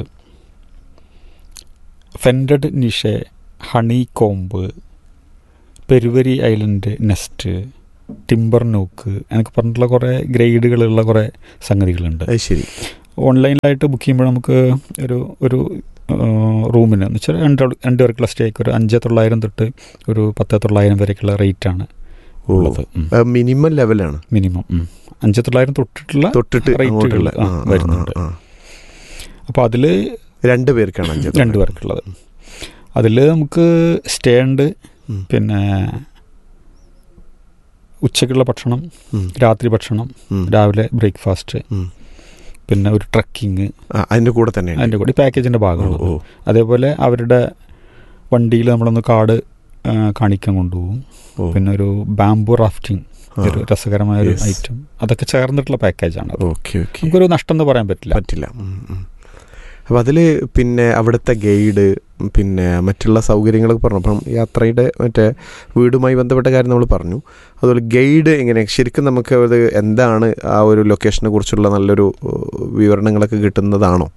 [SPEAKER 3] fenced niche honey comb Peruvari island nest timber nook എന്നൊക്കെ പറഞ്ഞിട്ടുള്ള കുറേ ഗ്രേഡുകളുള്ള കുറേ സംഗതികളുണ്ട്
[SPEAKER 2] അത് ശരി
[SPEAKER 3] ഓൺലൈനിലായിട്ട് ബുക്ക് ചെയ്യുമ്പോൾ നമുക്ക് ഒരു ഒരു റൂമിന് എന്ന് വെച്ചാൽ രണ്ട് ആൾ- രണ്ട് പേർക്കുള്ള സ്റ്റേക്ക് ഒരു അഞ്ച് തൊള്ളായിരം തൊട്ട് ഒരു പത്ത് തൊള്ളായിരം വരെയൊക്കെയുള്ള റേറ്റാണ്
[SPEAKER 2] ഓ
[SPEAKER 3] ഉള്ളത്
[SPEAKER 2] മിനിമം ലെവലാണ്
[SPEAKER 3] മിനിമം അഞ്ച് തൊള്ളായിരം തൊട്ടിട്ടുള്ള
[SPEAKER 2] തൊട്ടിട്ട്
[SPEAKER 3] റേറ്റുകൾ
[SPEAKER 2] അങ്ങോട്ടുള്ള
[SPEAKER 3] ആ,
[SPEAKER 2] ആ, ആ,
[SPEAKER 3] വരുന്നുണ്ട്.
[SPEAKER 2] ആ, ആ.
[SPEAKER 3] അപ്പോൾ അതിൽ
[SPEAKER 2] രണ്ട് പേർക്കാണ് അഞ്ച്
[SPEAKER 3] രണ്ട് പേർക്കുള്ളത് അതിൽ നമുക്ക് സ്റ്റേ ഉണ്ട്
[SPEAKER 2] ഉം.
[SPEAKER 3] പിന്നെ ഉച്ചയ്ക്കുള്ള ഭക്ഷണം
[SPEAKER 2] ഉം.
[SPEAKER 3] രാത്രി ഭക്ഷണം
[SPEAKER 2] ഉം.
[SPEAKER 3] രാവിലെ ബ്രേക്ക്ഫാസ്റ്റ്
[SPEAKER 2] ഉം.
[SPEAKER 3] പിന്നെ ഒരു ട്രക്കിങ്
[SPEAKER 2] ആ, അതിന്റെ കൂടെ തന്നെയാണ്
[SPEAKER 3] അതിൻ്റെ കൂടി പാക്കേജിൻ്റെ
[SPEAKER 2] ഓ,
[SPEAKER 3] ഭാഗമാണ്
[SPEAKER 2] ഓ.
[SPEAKER 3] അതേപോലെ അവരുടെ വണ്ടിയിൽ നമ്മളൊന്ന് കാട് ആ, കാണിക്കാൻ കൊണ്ടുപോകും
[SPEAKER 2] ഓ.
[SPEAKER 3] പിന്നെ ഒരു ബാംബു റാഫ്റ്റിംഗ് ഒരു രസകരമായ ഒരു
[SPEAKER 2] Yes.
[SPEAKER 3] ഐറ്റം അതൊക്കെ ചേർന്നിട്ടുള്ള പാക്കേജാണ് അത്.
[SPEAKER 2] ഓക്കെ ഓക്കെ
[SPEAKER 3] നമുക്കൊരു നഷ്ടം എന്ന് പറയാൻ പറ്റില്ല
[SPEAKER 2] പറ്റില്ല അപ്പം അതിൽ പിന്നെ അവിടുത്തെ ഗൈഡ് പിന്നെ മറ്റുള്ള സൗകര്യങ്ങളൊക്കെ പറഞ്ഞു അപ്പം യാത്രയുടെ മറ്റേ വീടുമായി ബന്ധപ്പെട്ട കാര്യം നമ്മൾ പറഞ്ഞു അതുപോലെ ഗൈഡ് എങ്ങനെ ശരിക്കും നമുക്ക് അത് എന്താണ് ആ ഒരു ലൊക്കേഷനെ കുറിച്ചുള്ള നല്ലൊരു ഏഹ്, വിവരണങ്ങളൊക്കെ കിട്ടുന്നതാണോ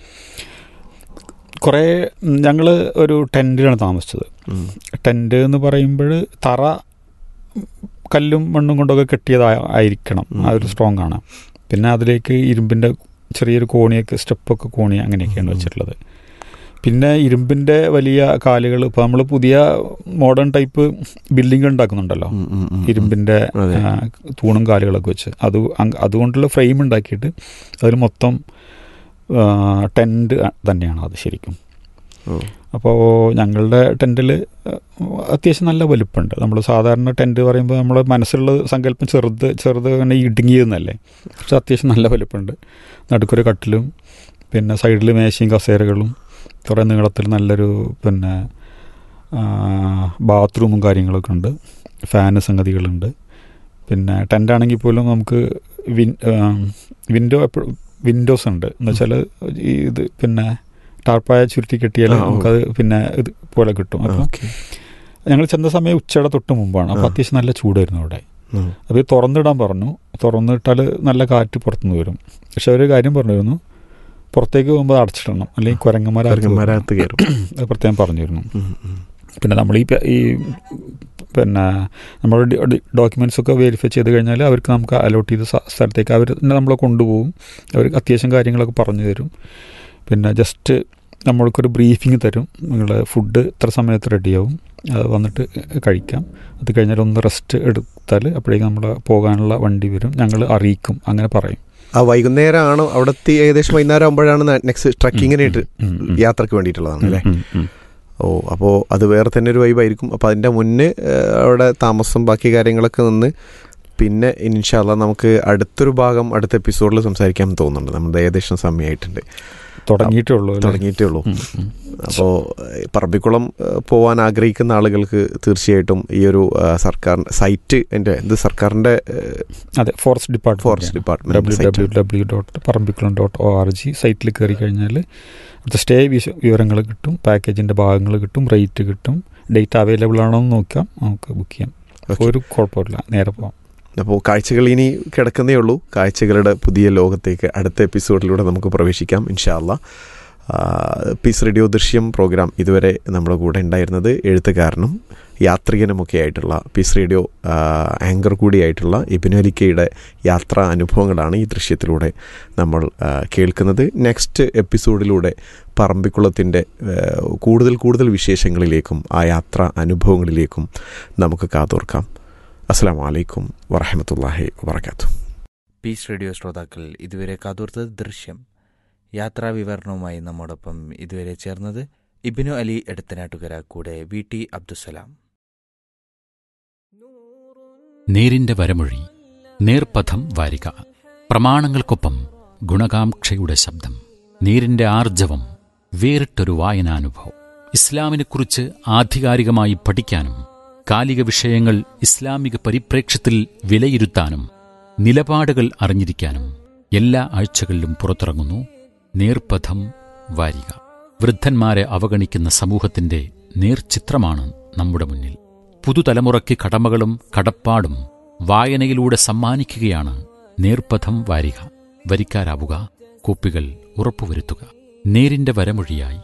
[SPEAKER 3] കുറേ ഞങ്ങൾ ഒരു ടെൻറ്റിലാണ് താമസിച്ചത്
[SPEAKER 2] ഉം.
[SPEAKER 3] ടെൻറ്റ് എന്ന് പറയുമ്പോൾ തറ കല്ലും മണ്ണും കൊണ്ടൊക്കെ കെട്ടിയതായിരിക്കണം
[SPEAKER 2] ഉം.
[SPEAKER 3] ആ ഒരു സ്ട്രോങ് ആണ് പിന്നെ അതിലേക്ക് ഇരുമ്പിൻ്റെ ചെറിയൊരു കോണിയൊക്കെ സ്റ്റെപ്പൊക്കെ കോണി അങ്ങനെയൊക്കെയാണ്
[SPEAKER 2] ഉം.
[SPEAKER 3] വെച്ചിട്ടുള്ളത് പിന്നെ ഇരുമ്പിൻ്റെ വലിയ കാലുകൾ ഇപ്പോൾ നമ്മൾ പുതിയ മോഡേൺ ടൈപ്പ് ബിൽഡിംഗ് ഉണ്ടാക്കുന്നുണ്ടല്ലോ
[SPEAKER 2] ഉം, ഉം, ഉം.
[SPEAKER 3] ഇരുമ്പിൻ്റെ
[SPEAKER 2] അതെ.
[SPEAKER 3] ആ, തൂണും കാലുകളൊക്കെ വെച്ച് അത് അങ് അതുകൊണ്ടുള്ള ഫ്രെയിം ഉണ്ടാക്കിയിട്ട് അതിൽ മൊത്തം ടെൻറ്റ് തന്നെയാണ് അത് ശരിക്കും
[SPEAKER 2] ഓ.
[SPEAKER 3] അപ്പോൾ ഞങ്ങളുടെ ടെൻറ്റിൽ അത്യാവശ്യം നല്ല വലുപ്പമുണ്ട് നമ്മൾ സാധാരണ ടെൻറ്റ് പറയുമ്പോൾ നമ്മൾ മനസ്സിലുള്ള സങ്കല്പം ചെറുത് ചെറുത് അങ്ങനെ ഇടുങ്ങിയെന്നല്ലേ പക്ഷെ അത്യാവശ്യം നല്ല വലുപ്പമുണ്ട് നടുക്കൊരു കട്ടിലും പിന്നെ സൈഡിൽ മേശയും കസേരകളും കുറേ നീളത്തിൽ നല്ലൊരു പിന്നെ ബാത്റൂമും കാര്യങ്ങളൊക്കെ ഉണ്ട് ഫാന് സംഗതികളുണ്ട് പിന്നെ ടെൻ്റ് ആണെങ്കിൽ പോലും നമുക്ക് വിൻ വിൻഡോ എപ്പോഴും വിൻഡോസ് ഉണ്ട് എന്ന് വെച്ചാൽ ഈ ഇത് പിന്നെ ടാർപ്പായ ചുരുട്ടി കെട്ടിയാൽ
[SPEAKER 2] ആ, ഓ.
[SPEAKER 3] നമുക്കത് പിന്നെ ഇത് പോലെ കിട്ടും അപ്പോൾ
[SPEAKER 2] ഓക്കെ
[SPEAKER 3] ഞങ്ങൾ ചെന്ന സമയം ഉച്ചയുടെ തൊട്ട് മുമ്പാണ് അപ്പോൾ
[SPEAKER 2] ആ.
[SPEAKER 3] അത്യാവശ്യം നല്ല ചൂടായിരുന്നു അവിടെ
[SPEAKER 2] ഉം.
[SPEAKER 3] അപ്പോൾ ഇത് തുറന്നിടാൻ പറഞ്ഞു തുറന്നിട്ടാൽ നല്ല കാറ്റ് പുറത്തുനിന്ന് വരും പക്ഷെ ഒരു കാര്യം പറഞ്ഞിരുന്നു പുറത്തേക്ക് പോകുമ്പോൾ അത് അടച്ചിടണം അല്ലെങ്കിൽ കുരങ്ങന്മാരകത്ത്
[SPEAKER 2] ചെറുക്കന്മാരകത്ത് കയറും
[SPEAKER 3] അത് പ്രത്യേകം പറഞ്ഞിരുന്നു
[SPEAKER 2] ഉം, ഉം.
[SPEAKER 3] പിന്നെ നമ്മൾ ഈ പ- ഈ പിന്നെ നമ്മുടെ ഡോക്യുമെൻറ്റ്സ് ഒക്കെ വെരിഫൈ ചെയ്ത് കഴിഞ്ഞാൽ അവർക്ക് നമുക്ക് അലോട്ട് ചെയ്ത സ്ഥ- സ്ഥലത്തേക്ക് അവർ തന്നെ നമ്മളെ കൊണ്ടുപോകും അവർക്ക് അത്യാവശ്യം കാര്യങ്ങളൊക്കെ പറഞ്ഞു തരും പിന്നെ ജസ്റ്റ് നമ്മൾക്കൊരു ബ്രീഫിംഗ് തരും നിങ്ങളുടെ ഫുഡ് ഇത്ര സമയത്ത് റെഡിയാവും അത് വന്നിട്ട് കഴിക്കാം അത് കഴിഞ്ഞാൽ ഒന്ന് റെസ്റ്റ് എടുത്താൽ അപ്പോഴേക്കും നമ്മൾ പോകാനുള്ള വണ്ടി വരും ഞങ്ങൾ അറിയിക്കും അങ്ങനെ പറയും
[SPEAKER 2] ആ വൈകുന്നേരമാണോ അവിടെ എത്തി ഏകദേശം വൈകുന്നേരം ആകുമ്പോഴാണ് നെക്സ്റ്റ് ട്രക്കിങ്ങിനായിട്ട്
[SPEAKER 3] ഉം, ഉം.
[SPEAKER 2] യാത്രക്ക് വേണ്ടിയിട്ടുള്ളതാണ് അല്ലേ
[SPEAKER 3] ഉം, ഉം.
[SPEAKER 2] ഓ അപ്പോൾ അത് വേറെ തന്നെ ഒരു വൈബായിരിക്കും അപ്പോൾ അതിൻ്റെ മുന്നേ ഏഹ്, അവിടെ താമസം ബാക്കി കാര്യങ്ങളൊക്കെ നിന്ന് പിന്നെ ഇൻഷാല്ല നമുക്ക് അടുത്തൊരു ഭാഗം അടുത്ത എപ്പിസോഡിൽ സംസാരിക്കാൻ തോന്നുന്നുണ്ട് നമ്മുടെ ഏകദേശം സമയമായിട്ടുണ്ട്
[SPEAKER 3] തുടങ്ങിയിട്ടേ ഉള്ളൂ അല്ലേ?
[SPEAKER 2] തുടങ്ങിയിട്ടേ ഉള്ളൂ
[SPEAKER 3] ഉം, ഉം.
[SPEAKER 2] അപ്പോൾ പറമ്പിക്കുളം ഏഹ്, പോകാൻ ആഗ്രഹിക്കുന്ന ആളുകൾക്ക് തീർച്ചയായിട്ടും ഈ ഒരു ഏഹ്, സർക്കാർ സൈറ്റ് എൻ്റെ ഇത് സർക്കാരിൻ്റെ
[SPEAKER 3] അതെ forest department
[SPEAKER 2] forest department
[SPEAKER 3] W W W dot Parambikulam dot O R G സൈറ്റിൽ കയറി കഴിഞ്ഞാൽ അവിടുത്തെ സ്റ്റേ വിശ- വിവരങ്ങൾ കിട്ടും പാക്കേജിൻ്റെ ഭാഗങ്ങൾ കിട്ടും റേറ്റ് കിട്ടും ഡേറ്റ് അവൈലബിൾ ആണോ എന്ന് നോക്കാം നമുക്ക് ബുക്ക് ചെയ്യാം
[SPEAKER 2] Okay.
[SPEAKER 3] ഒരു കുഴപ്പമില്ല നേരെ പോവാം
[SPEAKER 2] അപ്പോൾ കാഴ്ചകൾ ഇനി കിടക്കുന്നേ ഉള്ളൂ കാഴ്ചകളുടെ പുതിയ ലോകത്തേക്ക് അടുത്ത എപ്പിസോഡിലൂടെ നമുക്ക് പ്രവേശിക്കാം ഇൻഷാല്ല പീസ് റേഡിയോ ദൃശ്യം പ്രോഗ്രാം ഇതുവരെ നമ്മുടെ കൂടെ ഉണ്ടായിരുന്നത് എഴുത്തുകാരനും യാത്രികനുമൊക്കെ ആയിട്ടുള്ള പീസ് റേഡിയോ ആ, ആങ്കർ കൂടിയായിട്ടുള്ള ഇബിനലിക്കയുടെ യാത്രാ അനുഭവങ്ങളാണ് ഈ ദൃശ്യത്തിലൂടെ നമ്മൾ ആ, കേൾക്കുന്നത് നെക്സ്റ്റ് എപ്പിസോഡിലൂടെ പറമ്പിക്കുളത്തിൻ്റെ ആ, കൂടുതൽ കൂടുതൽ വിശേഷങ്ങളിലേക്കും ആ യാത്രാ അനുഭവങ്ങളിലേക്കും നമുക്ക് കാതോർക്കാം അസ്സാം വലൈക്കും വറഹമത്തല്ലാഹി വാത്തു
[SPEAKER 1] പീസ് റേഡിയോ ശ്രോതാക്കൾ ഇതുവരെ കാതോർത്തത് ദൃശ്യം യാത്രാ വിവരണവുമായി നമ്മോടൊപ്പം ഇതുവരെ ചേർന്നത് ഇബിനു അലി എടത്തനാട്ടുകര കൂടെ വി ടി അബ്ദുസലാം
[SPEAKER 4] നേരിന്റെ വരമൊഴി നേർപഥം വാരിക പ്രമാണങ്ങൾക്കൊപ്പം ഗുണകാംക്ഷയുടെ ശബ്ദം നേരിന്റെ ആർജവം വേറിട്ടൊരു വായനാനുഭവം ഇസ്ലാമിനെക്കുറിച്ച് ആധികാരികമായി പഠിക്കാനും കാലിക വിഷയങ്ങൾ ഇസ്ലാമിക പരിപ്രേക്ഷ്യത്തിൽ വിലയിരുത്താനും നിലപാടുകൾ അറിഞ്ഞിരിക്കാനും എല്ലാ ആഴ്ചകളിലും പുറത്തിറങ്ങുന്നു നേർപഥം വാരിക വൃദ്ധന്മാരെ അവഗണിക്കുന്ന സമൂഹത്തിന്റെ നേർചിത്രമാണ് നമ്മുടെ മുന്നിൽ പുതുതലമുറയ്ക്ക് കടമകളും കടപ്പാടും വായനയിലൂടെ സമ്മാനിക്കുകയാണ് നേർപഥം വാരിക വരിക്കാരാവുക കോപ്പികൾ ഉറപ്പുവരുത്തുക നേരിന്റെ വരമൊഴിയായി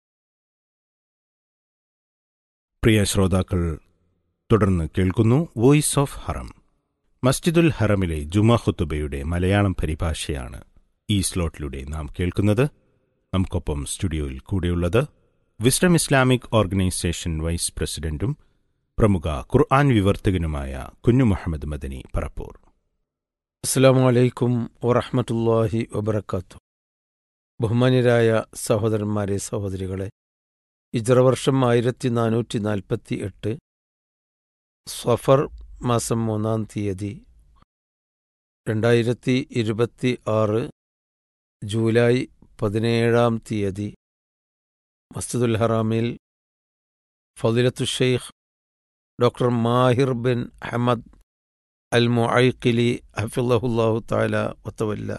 [SPEAKER 5] പ്രിയ ശ്രോതാക്കൾ തുടർന്ന് കേൾക്കുന്നു വോയിസ് ഓഫ് ഹറം മസ്ജിദുൽ ഹറമിലെ ജുമാ ഖുത്തുബയുടെ മലയാളം പരിഭാഷയാണ് ഈ സ്ലോട്ടിലൂടെ നാം കേൾക്കുന്നത് നമുക്കൊപ്പം സ്റ്റുഡിയോയിൽ കൂടെയുള്ളത് വിസ്ഡം ഇസ്ലാമിക് ഓർഗനൈസേഷൻ വൈസ് പ്രസിഡന്റും പ്രമുഖ ഖുർആൻ വിവർത്തകനുമായ കുഞ്ഞു മുഹമ്മദ് മദനി പറപ്പൂർ
[SPEAKER 6] അസ്സാം വലൈക്കും വറഹമത്തല്ലാഹി വബർക്കാത്തു ബഹുമാന്യരായ സഹോദരന്മാരെ സഹോദരികളെ ഇജറവർഷം ആയിരത്തി നാനൂറ്റി നാൽപ്പത്തി എട്ട് സഫർ മാസം മൂന്നാം തീയതി രണ്ടായിരത്തി ഇരുപത്തി ആറ് ജൂലൈ പതിനേഴാം തീയതി മസ്ജിദുൽ ഹറാമിൽ ഫദിലത്തു ഷെയ്ഖ് doctor Maher bin Ahmad al Muaiqly ഹഫിള്ളഹുല്ലാഹു താല വത്തവല്ല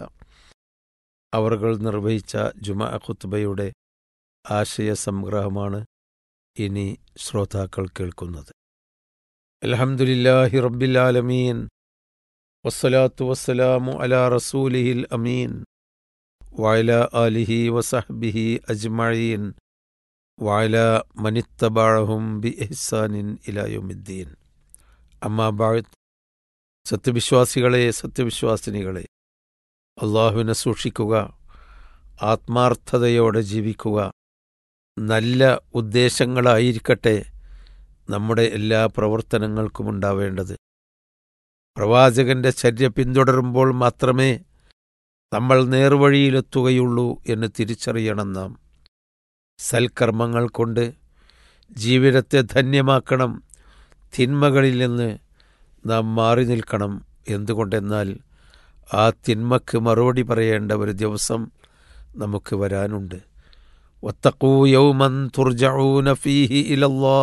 [SPEAKER 6] അവർകൾ നിർവഹിച്ച ജുമാ ഖുത്ബയുടെ ആശയ സംഗ്രഹമാണ് ഇനി ശ്രോതാക്കൾ കേൾക്കുന്നത് അൽഹംദുലില്ലാഹി റബ്ബിൽ ആലമീൻ വസ്സലാത്തു വസ്സലാമു അലാ റസൂലിഹിൽ അമീൻ വഅല ആലിഹി വസഹ്ബിഹി അജ്മഈൻ വഅല മനിത്തബഅഹും ബി ഇഹ്സാനിൻ ഇലാ യൗമിദ്ദീൻ അമ്മാ ബഅദ് സത്യവിശ്വാസികളെ സത്യവിശ്വാസിനികളെ അള്ളാഹുവിനെ സൂക്ഷിക്കുക ആത്മാർത്ഥതയോടെ ജീവിക്കുക നല്ല ഉദ്ദേശങ്ങളായിരിക്കട്ടെ നമ്മുടെ എല്ലാ പ്രവർത്തനങ്ങൾക്കും ഉണ്ടാവേണ്ടത് പ്രവാചകന്റെ ചര്യ പിന്തുടരുമ്പോൾ മാത്രമേ നമ്മൾ നേർവഴിയിലെത്തുകയുള്ളൂ എന്ന് തിരിച്ചറിയണം നാം സൽക്കർമ്മങ്ങൾ കൊണ്ട് ജീവിതത്തെ ധന്യമാക്കണം തിന്മകളിൽ നിന്ന് നാം മാറി നിൽക്കണം എന്തുകൊണ്ടെന്നാൽ ആ തിന്മക്ക് മറുപടി പറയേണ്ട ഒരു ദിവസം നമുക്ക് വരാനുണ്ട് ഒത്തക്കൂ യൗമൻ തുർജഊന ഫീഹി ഇലല്ലാ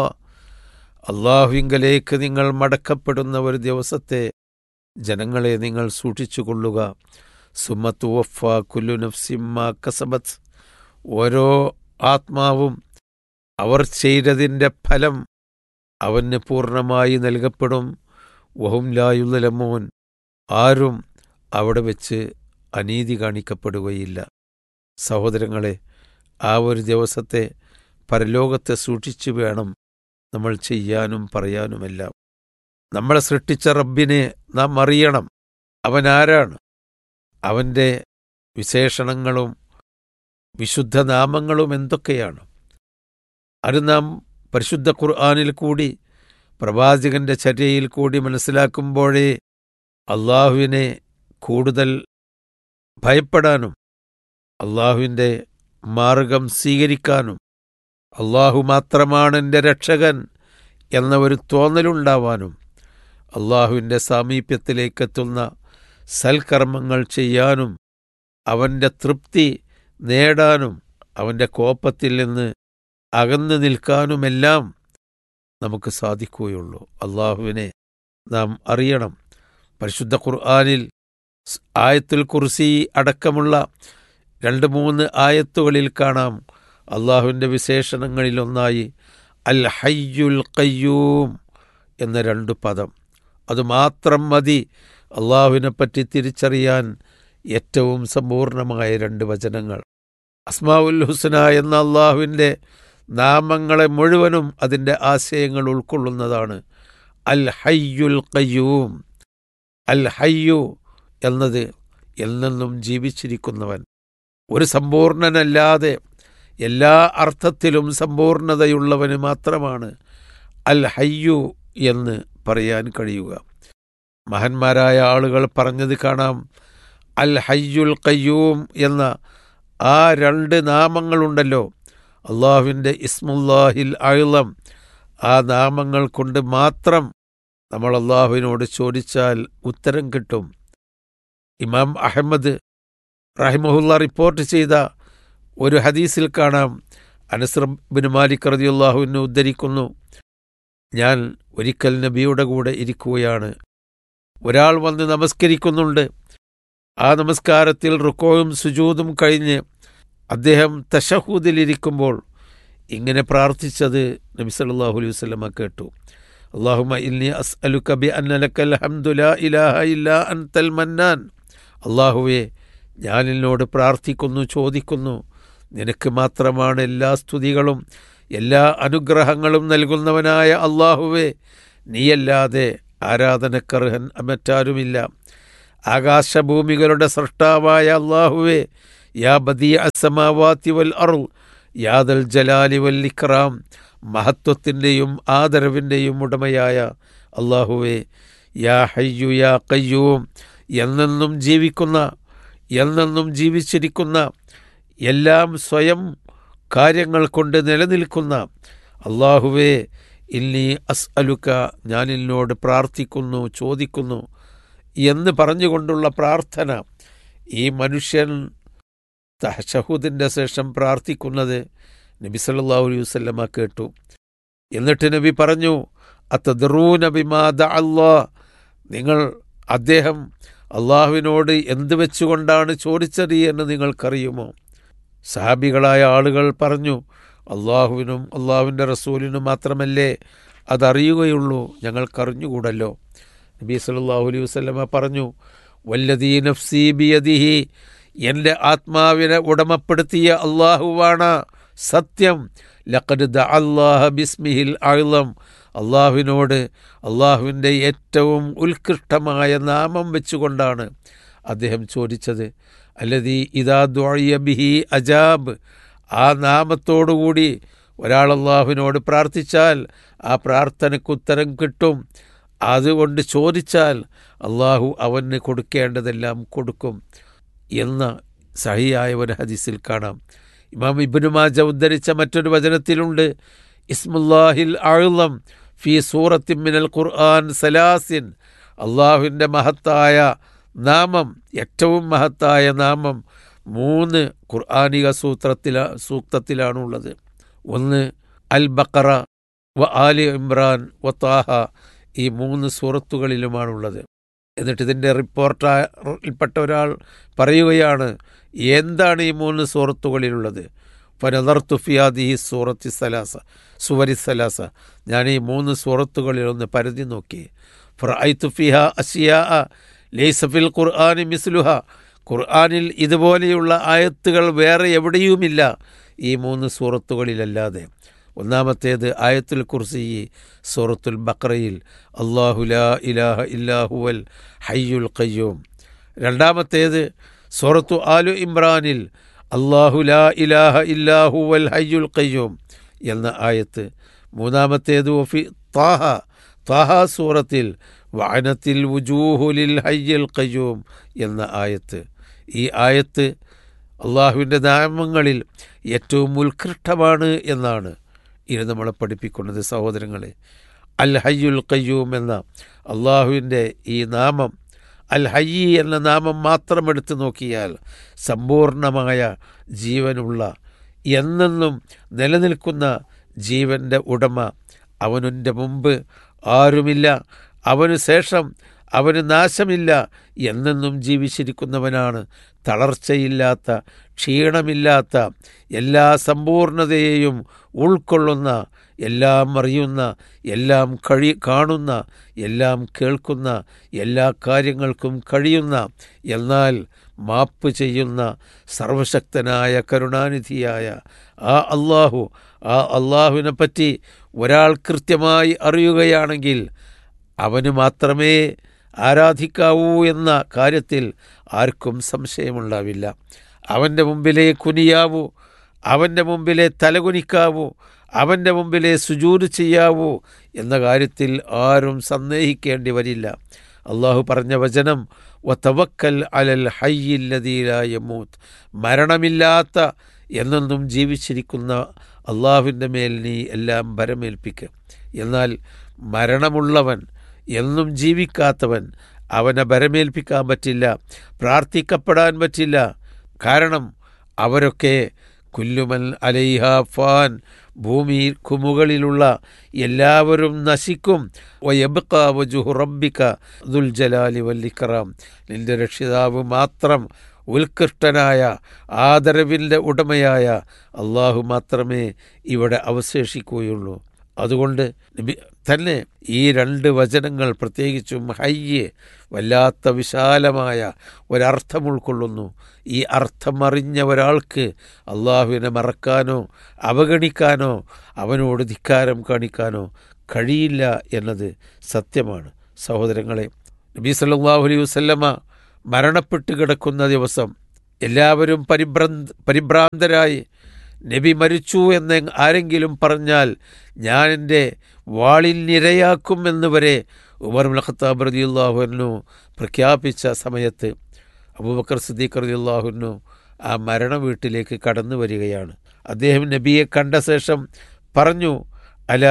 [SPEAKER 6] അള്ളാഹുവിങ്കലേക്ക് നിങ്ങൾ മടക്കപ്പെടുന്ന ഒരു ദിവസത്തെ ജനങ്ങളെ നിങ്ങൾ സൂക്ഷിച്ചുകൊള്ളുക സുമത്ത് വഫ കുല്ലു നഫ്സിമ്മ കസബത്ത് ഓരോ ആത്മാവും അവർ ചെയ്തതിൻ്റെ ഫലം അവന് പൂർണ്ണമായി നൽകപ്പെടും വഹും ലായുലമോൻ ആരും അവിടെ വെച്ച് അനീതി കാണിക്കപ്പെടുകയില്ല സഹോദരങ്ങളെ ആ ഒരു ദിവസത്തെ പരലോകത്തെ സൂക്ഷിച്ചു വേണം നമ്മൾ ചെയ്യാനും പറയാനുമെല്ലാം നമ്മളെ സൃഷ്ടിച്ച റബ്ബിനെ നാം അറിയണം അവൻ ആരാണ് അവൻ്റെ വിശേഷണങ്ങളും വിശുദ്ധ നാമങ്ങളും എന്തൊക്കെയാണ് അത് നാം പരിശുദ്ധ ഖുർആാനിൽ കൂടി പ്രവാചകന്റെ ചര്യയിൽ കൂടി മനസ്സിലാക്കുമ്പോഴേ അള്ളാഹുവിനെ കൂടുതൽ ഭയപ്പെടാനും അള്ളാഹുവിൻ്റെ മാർഗം സ്വീകരിക്കാനും അള്ളാഹു മാത്രമാണ് എൻ്റെ രക്ഷകൻ എന്ന ഒരു തോന്നലുണ്ടാവാനും അള്ളാഹുവിൻ്റെ സാമീപ്യത്തിലേക്കെത്തുന്ന സൽക്കർമ്മങ്ങൾ ചെയ്യാനും അവൻ്റെ തൃപ്തി നേടാനും അവൻ്റെ കോപ്പത്തിൽ നിന്ന് അകന്നു നിൽക്കാനുമെല്ലാം നമുക്ക് സാധിക്കുകയുള്ളൂ അള്ളാഹുവിനെ നാം അറിയണം പരിശുദ്ധ ഖുർആാനിൽ ആയത്തുൽ കുർസി അടക്കമുള്ള രണ്ട് മൂന്ന് ആയത്തുകളിൽ കാണാം അള്ളാഹുവിൻ്റെ വിശേഷണങ്ങളിലൊന്നായി അൽ ഹയ്യുൽ കയ്യൂം എന്ന രണ്ട് പദം അതുമാത്രം മതി അള്ളാഹുവിനെപ്പറ്റി തിരിച്ചറിയാൻ ഏറ്റവും സമ്പൂർണമായ രണ്ട് വചനങ്ങൾ അസ്മാവുൽ ഹുസ്ന എന്ന അള്ളാഹുവിൻ്റെ നാമങ്ങളെ മുഴുവനും അതിൻ്റെ ആശയങ്ങൾ ഉൾക്കൊള്ളുന്നതാണ് അൽ ഹയ്യുൽ കയ്യൂം അൽ ഹയ്യു എന്നത് എന്നെന്നും ജീവിച്ചിരിക്കുന്നവൻ ഒരു സമ്പൂർണനല്ലാതെ എല്ലാ അർത്ഥത്തിലും സമ്പൂർണതയുള്ളവന് മാത്രമാണ് അൽ ഹയ്യു എന്ന് പറയാൻ കഴിയുക മഹന്മാരായ ആളുകൾ പറഞ്ഞത് കാണാം അൽ ഹയ്യുൽ കയ്യൂം എന്ന ആ രണ്ട് നാമങ്ങളുണ്ടല്ലോ അള്ളാഹുവിൻ്റെ ഇസ്മുല്ലാഹിൽ ആയുളം ആ നാമങ്ങൾ കൊണ്ട് മാത്രം നമ്മൾ അള്ളാഹുവിനോട് ചോദിച്ചാൽ ഉത്തരം കിട്ടും ഇമാം അഹമ്മദ് റഹിമഹുല്ല റിപ്പോർട്ട് ചെയ്ത ഒരു ഹദീസിൽ കാണാം അനസ്ർ ബിൻ മാലിക് റതിയുള്ളാഹുവിനെ ഉദ്ധരിക്കുന്നു ഞാൻ ഒരിക്കൽ നബിയുടെ കൂടെ ഇരിക്കുകയാണ് ഒരാൾ വന്ന് നമസ്കരിക്കുന്നുണ്ട് ആ നമസ്കാരത്തിൽ റുക്കോയും സുജൂതും കഴിഞ്ഞ് അദ്ദേഹം തഷഹൂദിലിരിക്കുമ്പോൾ ഇങ്ങനെ പ്രാർത്ഥിച്ചത് നബി സല്ലല്ലാഹു അലൈഹി വസല്ലമ കേട്ടു അള്ളാഹുമ ഇൽനി അസ് അലുക ബി അന്നലക്കൽ ഹംദുലാ ഇലാഹ ഇല്ലാ അൻതൽ മന്നാൻ അള്ളാഹുവെ ഞാൻ എന്നോട് പ്രാർത്ഥിക്കുന്നു ചോദിക്കുന്നു നിനക്ക് മാത്രമാണ് എല്ലാ സ്തുതികളും എല്ലാ അനുഗ്രഹങ്ങളും നൽകുന്നവനായ അള്ളാഹുവെ നീയല്ലാതെ ആരാധനക്കർഹൻ മറ്റാരുമില്ല ആകാശഭൂമികളുടെ സൃഷ്ടാവായ അള്ളാഹുവെ യാ ബദീ അസമാവാത്തി വൽ അറു യാദൽ ജലാലി വൽ ഇക്റാം മഹത്വത്തിൻ്റെയും ആദരവിൻ്റെയും ഉടമയായ അള്ളാഹുവെ യാ ഹയ്യു യാ കയ്യൂം എന്നെന്നും ജീവിക്കുന്ന എന്നെന്നും ജീവിച്ചിരിക്കുന്ന എല്ലാം സ്വയം കാര്യങ്ങൾ കൊണ്ട് നിലനിൽക്കുന്ന അള്ളാഹുവേ ഇല്ലി അസ് അലുക്ക ഞാൻ എന്നോട് പ്രാർത്ഥിക്കുന്നു ചോദിക്കുന്നു എന്ന് പറഞ്ഞുകൊണ്ടുള്ള പ്രാർത്ഥന ഈ മനുഷ്യൻ തഹഷഹൂദിൻ്റെ ശേഷം പ്രാർത്ഥിക്കുന്നത് നബി സല്ലല്ലാഹു അലൈഹി വസല്ലമ കേട്ടു എന്നിട്ട് നബി പറഞ്ഞു അത്തദ്റൂ നബി മാത അള്ളാ നിങ്ങൾ അദ്ദേഹം അള്ളാഹുവിനോട് എന്ത് വെച്ചുകൊണ്ടാണ് ചോദിച്ചത് എന്ന് നിങ്ങൾക്കറിയുമോ സഹാബികളായ ആളുകൾ പറഞ്ഞു അള്ളാഹുവിനും അള്ളാഹുവിൻ്റെ റസൂലിനും മാത്രമല്ലേ അതറിയുകയുള്ളൂ ഞങ്ങൾക്കറിഞ്ഞുകൂടല്ലോ നബി സല്ലല്ലാഹു അലൈഹി വസല്ലമ പറഞ്ഞു വല്ലദീ നഫ്സി ബിയദിഹി എൻ്റെ ആത്മാവിനെ ഉടമപ്പെടുത്തിയ അള്ളാഹുവാണ് സത്യം ലഖദ് അള്ളാഹ ബിസ്മിഹിൽ അഴുളം അള്ളാഹുവിനോട് അള്ളാഹുവിൻ്റെ ഏറ്റവും ഉത്കൃഷ്ടമായ നാമം വെച്ചുകൊണ്ടാണ് അദ്ദേഹം ചോദിച്ചത് അല്ലതി ഇതാ ദ്വാഴിയ ബിഹി അജാബ് ആ നാമത്തോടുകൂടി ഒരാൾ അള്ളാഹുവിനോട് പ്രാർത്ഥിച്ചാൽ ആ പ്രാർത്ഥനയ്ക്ക് ഉത്തരം കിട്ടും അതുകൊണ്ട് ചോദിച്ചാൽ അള്ളാഹു അവന് കൊടുക്കേണ്ടതെല്ലാം കൊടുക്കും എന്ന സഹിയായ ഒരു ഹദീസിൽ കാണാം ഇമാം ഇബ്നു മാജ ഉദ്ധരിച്ച മറ്റൊരു വചനത്തിലുണ്ട് ഇസ്മുല്ലാഹിൽ ആഴുളം ഫി സൂറത്തിൻ മിനൽ ഖുർആൻ സലാസിൻ അള്ളാഹുവിൻ്റെ മഹത്തായ നാമം ഏറ്റവും മഹത്തായ നാമം മൂന്ന് ഖുർആാനിക സൂത്രത്തില സൂക്തത്തിലാണുള്ളത് ഒന്ന് അൽ ബക്കറ വ ആലി ഇമ്രാൻ വ താഹ ഈ മൂന്ന് സൂറത്തുകളിലുമാണുള്ളത് എന്നിട്ട് ഇതിൻ്റെ റിപ്പോർട്ടിൽപ്പെട്ട ഒരാൾ പറയുകയാണ് എന്താണ് ഈ മൂന്ന് സൂറത്തുകളിലുള്ളത് ഫനദർത്തു ഫിയാദി സൂറത്തി സലാസ സുവരി സലാസ ഞാൻ ഈ മൂന്ന് സൂറത്തുകളിൽ ഒന്ന് പരതി നോക്കി ഫറൈത്തു ഫിഹ അസിയാ ലേസഫിൽ ഖുർആാനി മിസ്ലുഹ ഖുർആാനിൽ ഇതുപോലെയുള്ള ആയത്തുകൾ വേറെ എവിടെയുമില്ല ഈ മൂന്ന് സൂറത്തുകളിലല്ലാതെ ഒന്നാമത്തേത് ആയത്തുൽ കുർസി സൂറത്തുൽ ബക്രയിൽ അള്ളാഹു ലാ ഇലാഹ ഇല്ലാഹുവൽ ഹയ്യുൽ ഖയ്യൂം രണ്ടാമത്തേത് സൂറത്തു ആലു ഇമ്രാനിൽ അള്ളാഹു ലാ ഇലാഹ ഇല്ലാഹുവൽ ഹയ്യുൽ ഖയ്യൂം എന്ന ആയത്ത് മൂന്നാമത്തേത് ഒഫി താഹ താഹ സൂറത്തിൽ വാനത്തിൽ വുജൂഹുലിൽ ഹയ്യൽ ഖയ്യൂം എന്ന ആയത്ത് ഈ ആയത്ത് അള്ളാഹുവിൻ്റെ നാമങ്ങളിൽ ഏറ്റവും ഉത്കൃഷ്ടമാണ് എന്നാണ് ഇത് നമ്മളെ പഠിപ്പിക്കുന്നത് സഹോദരങ്ങളെ അൽ ഹയ്യുൽ ഖയ്യൂം എന്ന അള്ളാഹുവിൻ്റെ ഈ നാമം അൽ ഹയ്യി എന്ന നാമം മാത്രം എടുത്തു നോക്കിയാൽ സമ്പൂർണമായ ജീവനുള്ള എന്നെന്നും നിലനിൽക്കുന്ന ജീവൻ്റെ ഉടമ അവനുൻ്റെ മുമ്പ് ആരുമില്ല അവനു ശേഷം അവന് നാശമില്ല എന്നെന്നും ജീവിച്ചിരിക്കുന്നവനാണ് തളർച്ചയില്ലാത്ത ക്ഷീണമില്ലാത്ത എല്ലാ സമ്പൂർണതയെയും ഉൾക്കൊള്ളുന്ന എല്ലാം അറിയുന്ന എല്ലാം കഴി കാണുന്ന എല്ലാം കേൾക്കുന്ന എല്ലാ കാര്യങ്ങൾക്കും കഴിയുന്ന എന്നാൽ മാപ്പ് ചെയ്യുന്ന സർവശക്തനായ കരുണാനിധിയായ ആ അള്ളാഹു ആ അള്ളാഹുവിനെ പറ്റി ഒരാൾ കൃത്യമായി അറിയുകയാണെങ്കിൽ അവന് മാത്രമേ ആരാധിക്കാവൂ എന്ന കാര്യത്തിൽ ആർക്കും സംശയമുണ്ടാവില്ല അവൻ്റെ മുമ്പിലേ കുനിയാവൂ അവൻ്റെ മുമ്പിലെ തലകുനിക്കാവൂ അവൻ്റെ മുമ്പിലെ സുജൂര് ചെയ്യാവൂ എന്ന കാര്യത്തിൽ ആരും സന്ദേഹിക്കേണ്ടി വരില്ല അള്ളാഹു പറഞ്ഞ വചനം വ തവക്കൽ അലൽ ഹയ്യില്ലതീലായമൂത്ത് മരണമില്ലാത്ത എന്നെന്നും ജീവിച്ചിരിക്കുന്ന അള്ളാഹുവിൻ്റെ മേൽ നീ എല്ലാം ഭരമേൽപ്പിക്കുക എന്നാൽ മരണമുള്ളവൻ എന്നും ജീവിക്കാത്തവൻ അവനെ ഭരമേൽപ്പിക്കാൻ പറ്റില്ല പ്രാർത്ഥിക്കപ്പെടാൻ പറ്റില്ല കാരണം അവരൊക്കെ കുല്ലുമൽ അലൈഹ ഫാൻ ഭൂമി കുമുകളിലുള്ള എല്ലാവരും നശിക്കും വയബുഹു റബ്ബിക്ക ദുൽജലാലി വല്ലിക്കറാം നിന്റെ രക്ഷിതാവ് മാത്രം ഉത്കൃഷ്ടനായ ആദരവിൻ്റെ ഉടമയായ അള്ളാഹു മാത്രമേ ഇവിടെ അവശേഷിക്കുകയുള്ളൂ അതുകൊണ്ട് തന്നെ ഈ രണ്ട് വചനങ്ങൾ പ്രത്യേകിച്ചും ഹയ്യ് വല്ലാത്ത വിശാലമായ ഒരർത്ഥം ഉൾക്കൊള്ളുന്നു ഈ അർത്ഥം അറിഞ്ഞ ഒരാൾക്ക് അള്ളാഹുവിനെ മറക്കാനോ അവഗണിക്കാനോ അവനോട് ധിക്കാരം കാണിക്കാനോ കഴിയില്ല എന്നത് സത്യമാണ് സഹോദരങ്ങളെ നബി സല്ലാഹു അലൈഹി വസ്ല്ലമ്മ മരണപ്പെട്ട് കിടക്കുന്ന ദിവസം എല്ലാവരും പരിഭ്രാന്ത പരിഭ്രാന്തരായി നബി മരിച്ചു എന്ന് ആരെങ്കിലും പറഞ്ഞാൽ ഞാൻ എൻ്റെ വാളിനിരയാക്കും എന്ന് വരെ ഉമർ ഖത്താബ് റതിയുല്ലാഹുനു പ്രഖ്യാപിച്ച സമയത്ത് അബൂബക്കർ സിദ്ദീഖ് റതിയുല്ലാഹുനു ആ മരണ വീട്ടിലേക്ക് കടന്നു വരികയാണ് അദ്ദേഹം നബിയെ കണ്ട ശേഷം പറഞ്ഞു അല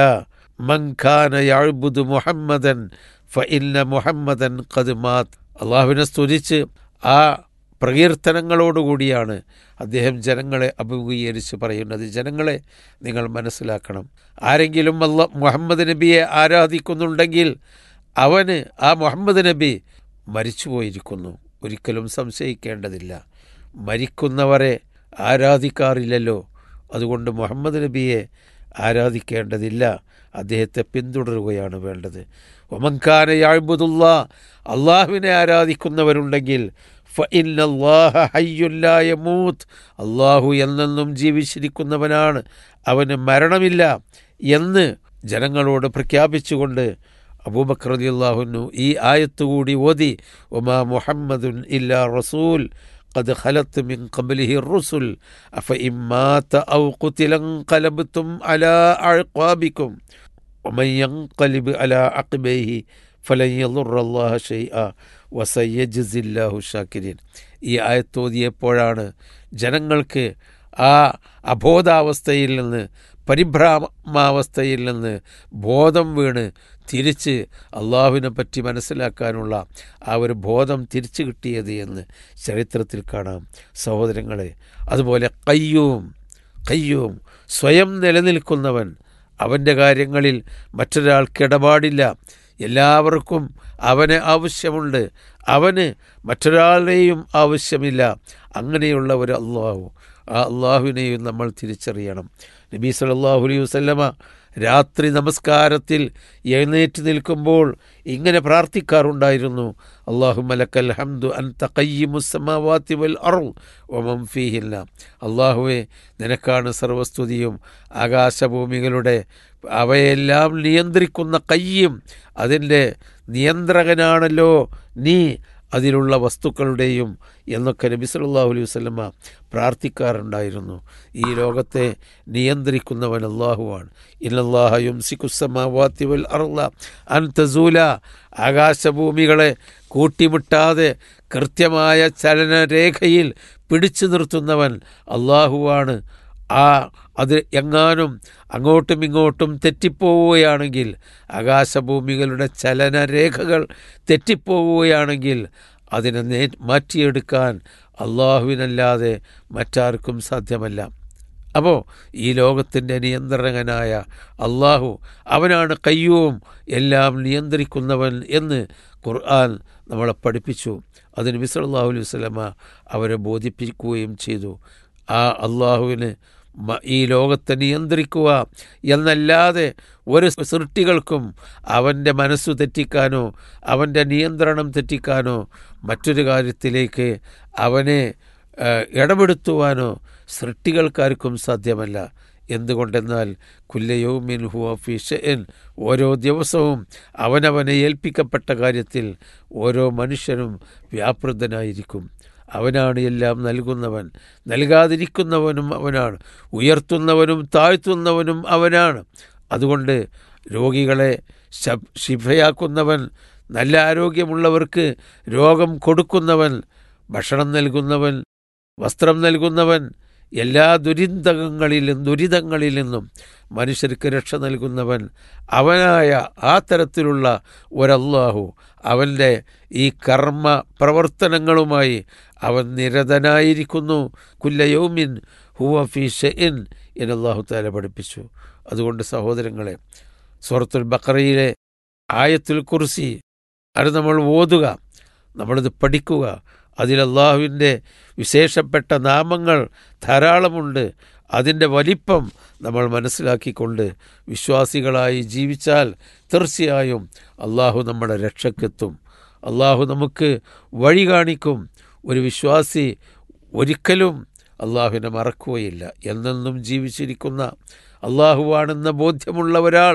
[SPEAKER 6] മൻഖാന യാഴ്ബുദ് മുഹമ്മദൻ ഫ ഇന്ന മുഹമ്മദൻ ഖദ്മാത് അള്ളാഹുവിനെ സ്തുതിച്ച് ആ പ്രകീർത്തനങ്ങളോടുകൂടിയാണ് അദ്ദേഹം ജനങ്ങളെ അഭിമുഖീകരിച്ച് പറയുന്നത് ജനങ്ങളെ നിങ്ങൾ മനസ്സിലാക്കണം ആരെങ്കിലും അല്ല മുഹമ്മദ് നബിയെ ആരാധിക്കുന്നുണ്ടെങ്കിൽ അവന് ആ മുഹമ്മദ് നബി മരിച്ചുപോയിരിക്കുന്നു ഒരിക്കലും സംശയിക്കേണ്ടതില്ല മരിക്കുന്നവരെ ആരാധിക്കാറില്ലല്ലോ അതുകൊണ്ട് മുഹമ്മദ് നബിയെ ആരാധിക്കേണ്ടതില്ല അദ്ദേഹത്തെ പിന്തുടരുകയാണ് വേണ്ടത് ഒമൻഖാന യാഴ്ബുദുള്ള അള്ളാഹുവിനെ ആരാധിക്കുന്നവരുണ്ടെങ്കിൽ ഹയ്യുല്ലായമൂത്ത് അള്ളാഹു എന്നെന്നും ജീവിച്ചിരിക്കുന്നവനാണ് അവന് മരണമില്ല എന്ന് ജനങ്ങളോട് പ്രഖ്യാപിച്ചുകൊണ്ട് അബൂബക്കർ അള്ളാഹുനു ഈ ആയത്തുകൂടി ഓതി ഒമാ മുഹമ്മദുൻ ഇല്ലാ റസൂൽ قد خلت من قبله الرسل أفإن مات أو قتل انقلبتم على أعقابكم ومن ينقلب على عقبيه فلن يضر الله شيئا വസയ്യജിസ് ഇല്ലാഹു ഷാക്കിരീൻ ഈ ആയത്തോതിയപ്പോഴാണ് ജനങ്ങൾക്ക് ആ അബോധാവസ്ഥയിൽ നിന്ന് പരിഭ്രാമാവസ്ഥയിൽ നിന്ന് ബോധം വീണ് തിരിച്ച് അള്ളാഹുവിനെ പറ്റി മനസ്സിലാക്കാനുള്ള ആ ഒരു ബോധം തിരിച്ചു കിട്ടിയത് എന്ന് ചരിത്രത്തിൽ കാണാം സഹോദരങ്ങളെ അതുപോലെ കയ്യൂം കയ്യൂം സ്വയം നിലനിൽക്കുന്നവൻ അവൻ്റെ കാര്യങ്ങളിൽ മറ്റൊരാൾക്ക് ഇടപാടില്ല എല്ലാവർക്കും അവന് ആവശ്യമുണ്ട് അവന് മറ്റൊരാളുടെയും ആവശ്യമില്ല അങ്ങനെയുള്ള ഒരു അള്ളാഹു ആ അള്ളാഹുവിനെയും നമ്മൾ തിരിച്ചറിയണം നബി സല്ലല്ലാഹു അലൈഹി വസല്ലമ രാത്രി നമസ്കാരത്തിൽ എഴുന്നേറ്റ് നിൽക്കുമ്പോൾ ഇങ്ങനെ പ്രാർത്ഥിക്കാറുണ്ടായിരുന്നു അള്ളാഹു മലക്കൽ ഹംദു അൻ തക്കയ്യിമുസമാവാത്തി വൽ അറു ഒമം ഫീഹില്ല അള്ളാഹുവെ നിനക്കാണ് സർവസ്തുതിയും ആകാശഭൂമികളുടെ അവയെല്ലാം നിയന്ത്രിക്കുന്ന കയ്യും അതിൻ്റെ നിയന്ത്രകനാണല്ലോ നീ അതിലുള്ള വസ്തുക്കളുടെയും എന്നൊക്കെ നബി സല്ലല്ലാഹു അലൈഹി വസല്ലമ പ്രാർത്ഥിക്കാറുണ്ടായിരുന്നു ഈ ലോകത്തെ നിയന്ത്രിക്കുന്നവൻ അള്ളാഹുവാണ് ഇന്നല്ലാഹ യുംസിക്കുസമാവാത്തി വൽ അർള അൻ തസൂല ആകാശഭൂമികളെ കൂട്ടിമുട്ടാതെ കൃത്യമായ ചലനരേഖയിൽ പിടിച്ചു നിർത്തുന്നവൻ അള്ളാഹുവാണ് ആ അത് എങ്ങാനും അങ്ങോട്ടും ഇങ്ങോട്ടും തെറ്റിപ്പോവുകയാണെങ്കിൽ ആകാശഭൂമികളുടെ ചലനരേഖകൾ തെറ്റിപ്പോവുകയാണെങ്കിൽ അതിനെ നേ മാറ്റിയെടുക്കാൻ അള്ളാഹുവിനല്ലാതെ മറ്റാർക്കും സാധ്യമല്ല അപ്പോൾ ഈ ലോകത്തിൻ്റെ നിയന്ത്രകനായ അള്ളാഹു അവനാണ് കയ്യവും എല്ലാം നിയന്ത്രിക്കുന്നവൻ എന്ന് ഖുർആൻ നമ്മളെ പഠിപ്പിച്ചു അതിന് മിസലാഹു അലൈഹി വസ്ലമ അവരെ ബോധിപ്പിക്കുകയും ചെയ്തു ആ അള്ളാഹുവിന് ഈ ലോകത്തെ നിയന്ത്രിക്കുക എന്നല്ലാതെ ഒരു സൃഷ്ടികൾക്കും അവൻ്റെ മനസ്സു തെറ്റിക്കാനോ അവൻ്റെ നിയന്ത്രണം തെറ്റിക്കാനോ മറ്റൊരു കാര്യത്തിലേക്ക് അവനെ ഇടപെടുത്തുവാനോ സൃഷ്ടികൾക്കാർക്കും സാധ്യമല്ല എന്തുകൊണ്ടെന്നാൽ കുല്ലയോമിൻ ഹുവ ഫിഷൻ ഓരോ ദിവസവും അവനവനെ ഏൽപ്പിക്കപ്പെട്ട കാര്യത്തിൽ ഓരോ മനുഷ്യനും വ്യാപൃതനായിരിക്കും അവനാണ് എല്ലാം നൽകുന്നവൻ നൽകാതിരിക്കുന്നവനും അവനാണ് ഉയർത്തുന്നവനും താഴ്ത്തുന്നവനും അവനാണ് അതുകൊണ്ട് രോഗികളെ ശിഫയാക്കുന്നവൻ നല്ല ആരോഗ്യമുള്ളവർക്ക് രോഗം കൊടുക്കുന്നവൻ ഭക്ഷണം നൽകുന്നവൻ വസ്ത്രം നൽകുന്നവൻ എല്ലാ ദുരിതങ്ങളിലും ദുരിതങ്ങളിൽ നിന്നും മനുഷ്യർക്ക് രക്ഷ നൽകുന്നവൻ അവനായ ആ തരത്തിലുള്ള ഒരല്ലാഹു അവൻ്റെ ഈ കർമ്മ പ്രവർത്തനങ്ങളുമായി അവൻ നിരതനായിരിക്കുന്നു കുല്ലയോമിൻ ഹുവ ഫി ഷെയിൻ എന്ന് അള്ളാഹു താല പഠിപ്പിച്ചു അതുകൊണ്ട് സഹോദരങ്ങളെ സൂറത്തുൽ ബക്കറയിലെ ആയത്തുൽ കുർസി അത് നമ്മൾ ഓതുക നമ്മളിത് പഠിക്കുക അതിൽ അള്ളാഹുവിൻ്റെ വിശേഷപ്പെട്ട നാമങ്ങൾ ധാരാളമുണ്ട് അതിൻ്റെ വലിപ്പം നമ്മൾ മനസ്സിലാക്കിക്കൊണ്ട് വിശ്വാസികളായി ജീവിച്ചാൽ തീർച്ചയായും അള്ളാഹു നമ്മുടെ രക്ഷക്കെത്തും അള്ളാഹു നമുക്ക് വഴി കാണിക്കും ഒരു വിശ്വാസി ഒരിക്കലും അള്ളാഹുവിനെ മറക്കുകയില്ല എന്നെന്നും ജീവിച്ചിരിക്കുന്ന അള്ളാഹുവാണെന്ന ബോധ്യമുള്ള ഒരാൾ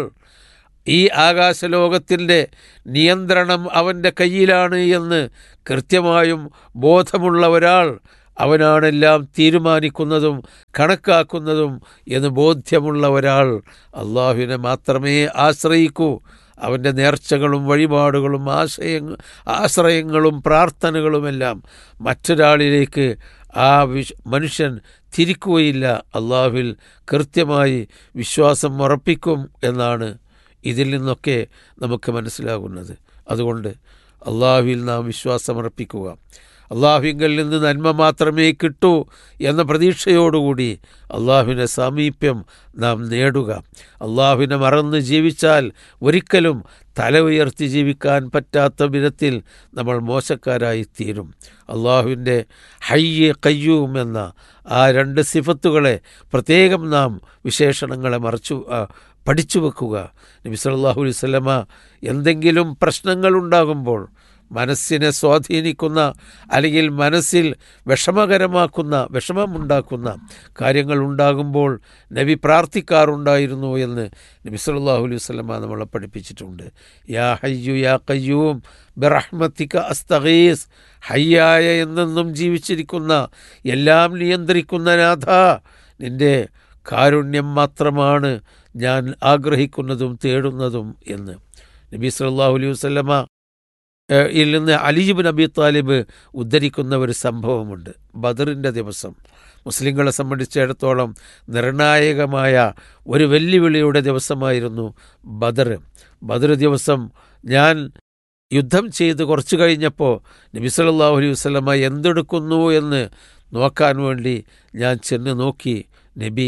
[SPEAKER 6] ഈ ആകാശലോകത്തിൻ്റെ നിയന്ത്രണം അവൻ്റെ കയ്യിലാണ് എന്ന് കൃത്യമായും ബോധമുള്ള ഒരാൾ അവനാണെല്ലാം തീരുമാനിക്കുന്നതും കണക്കാക്കുന്നതും എന്ന് ബോധ്യമുള്ള ഒരാൾ അള്ളാഹുവിനെ മാത്രമേ ആശ്രയിക്കൂ അവൻ്റെ നേർച്ചകളും വഴിപാടുകളും ആശയ ആശ്രയങ്ങളും പ്രാർത്ഥനകളുമെല്ലാം മറ്റൊരാളിലേക്ക് ആ വിശ് മനുഷ്യൻ തിരിക്കുകയില്ല അള്ളാഹുവിൽ കൃത്യമായി വിശ്വാസം ഉറപ്പിക്കും എന്നാണ് ഇതിൽ നിന്നൊക്കെ നമുക്ക് മനസ്സിലാകുന്നത് അതുകൊണ്ട് അള്ളാഹുവിൽ നാം വിശ്വാസമർപ്പിക്കുക അള്ളാഹുവിങ്കിൽ നിന്ന് നന്മ മാത്രമേ കിട്ടൂ എന്ന പ്രതീക്ഷയോടുകൂടി അള്ളാഹുവിൻ്റെ സാമീപ്യം നാം നേടുക അള്ളാഹുവിനെ മറന്ന് ജീവിച്ചാൽ ഒരിക്കലും തല ഉയർത്തി ജീവിക്കാൻ പറ്റാത്ത വിധത്തിൽ നമ്മൾ മോശക്കാരായി തീരും അള്ളാഹുവിൻ്റെ ഹയ്യ് കയ്യൂം എന്ന ആ രണ്ട് സിഫത്തുകളെ പ്രത്യേകം നാം വിശേഷണങ്ങളെ മറച്ചു ആ, പഠിച്ചു വെക്കുക നബി സല്ലല്ലാഹു അലൈഹി വസല്ലമ എന്തെങ്കിലും പ്രശ്നങ്ങളുണ്ടാകുമ്പോൾ മനസ്സിനെ സ്വാധീനിക്കുന്ന അല്ലെങ്കിൽ മനസ്സിൽ വിഷമകരമാക്കുന്ന വിഷമമുണ്ടാക്കുന്ന കാര്യങ്ങൾ ഉണ്ടാകുമ്പോൾ നബി പ്രാർത്ഥിക്കാറുണ്ടായിരുന്നു എന്ന് നബി സല്ലല്ലാഹു അലൈഹി വസല്ലമ നമ്മളെ പഠിപ്പിച്ചിട്ടുണ്ട് യാ ഹയ്യു യാ കയ്യൂം ബിറഹ്മത്തിക അസ്തഗീസ് ഹയ്യായ എന്നെന്നും ജീവിച്ചിരിക്കുന്ന എല്ലാം നിയന്ത്രിക്കുന്ന നാഥ നിന്റെ കാരുണ്യം മാത്രമാണ് ഞാൻ ആഗ്രഹിക്കുന്നതും തേടുന്നതും എന്ന് നബി സല്ലല്ലാഹു അലൈഹി വസല്ലമ ഏഹ്, യിൽ നിന്ന് അലിജിബ് നബി താലിബ് ഉദ്ധരിക്കുന്ന ഒരു സംഭവമുണ്ട് ബദറിൻ്റെ ദിവസം മുസ്ലിങ്ങളെ സംബന്ധിച്ചിടത്തോളം നിർണായകമായ ഒരു വെല്ലുവിളിയുടെ ദിവസമായിരുന്നു ബദർ ബദർ ദിവസം ഞാൻ യുദ്ധം ചെയ്ത് കുറച്ചു കഴിഞ്ഞപ്പോൾ നബി സല്ലല്ലാഹു അലൈഹി വസല്ലമ എന്തെടുക്കുന്നു എന്ന് നോക്കാൻ വേണ്ടി ഞാൻ ചെന്ന് നോക്കി നബി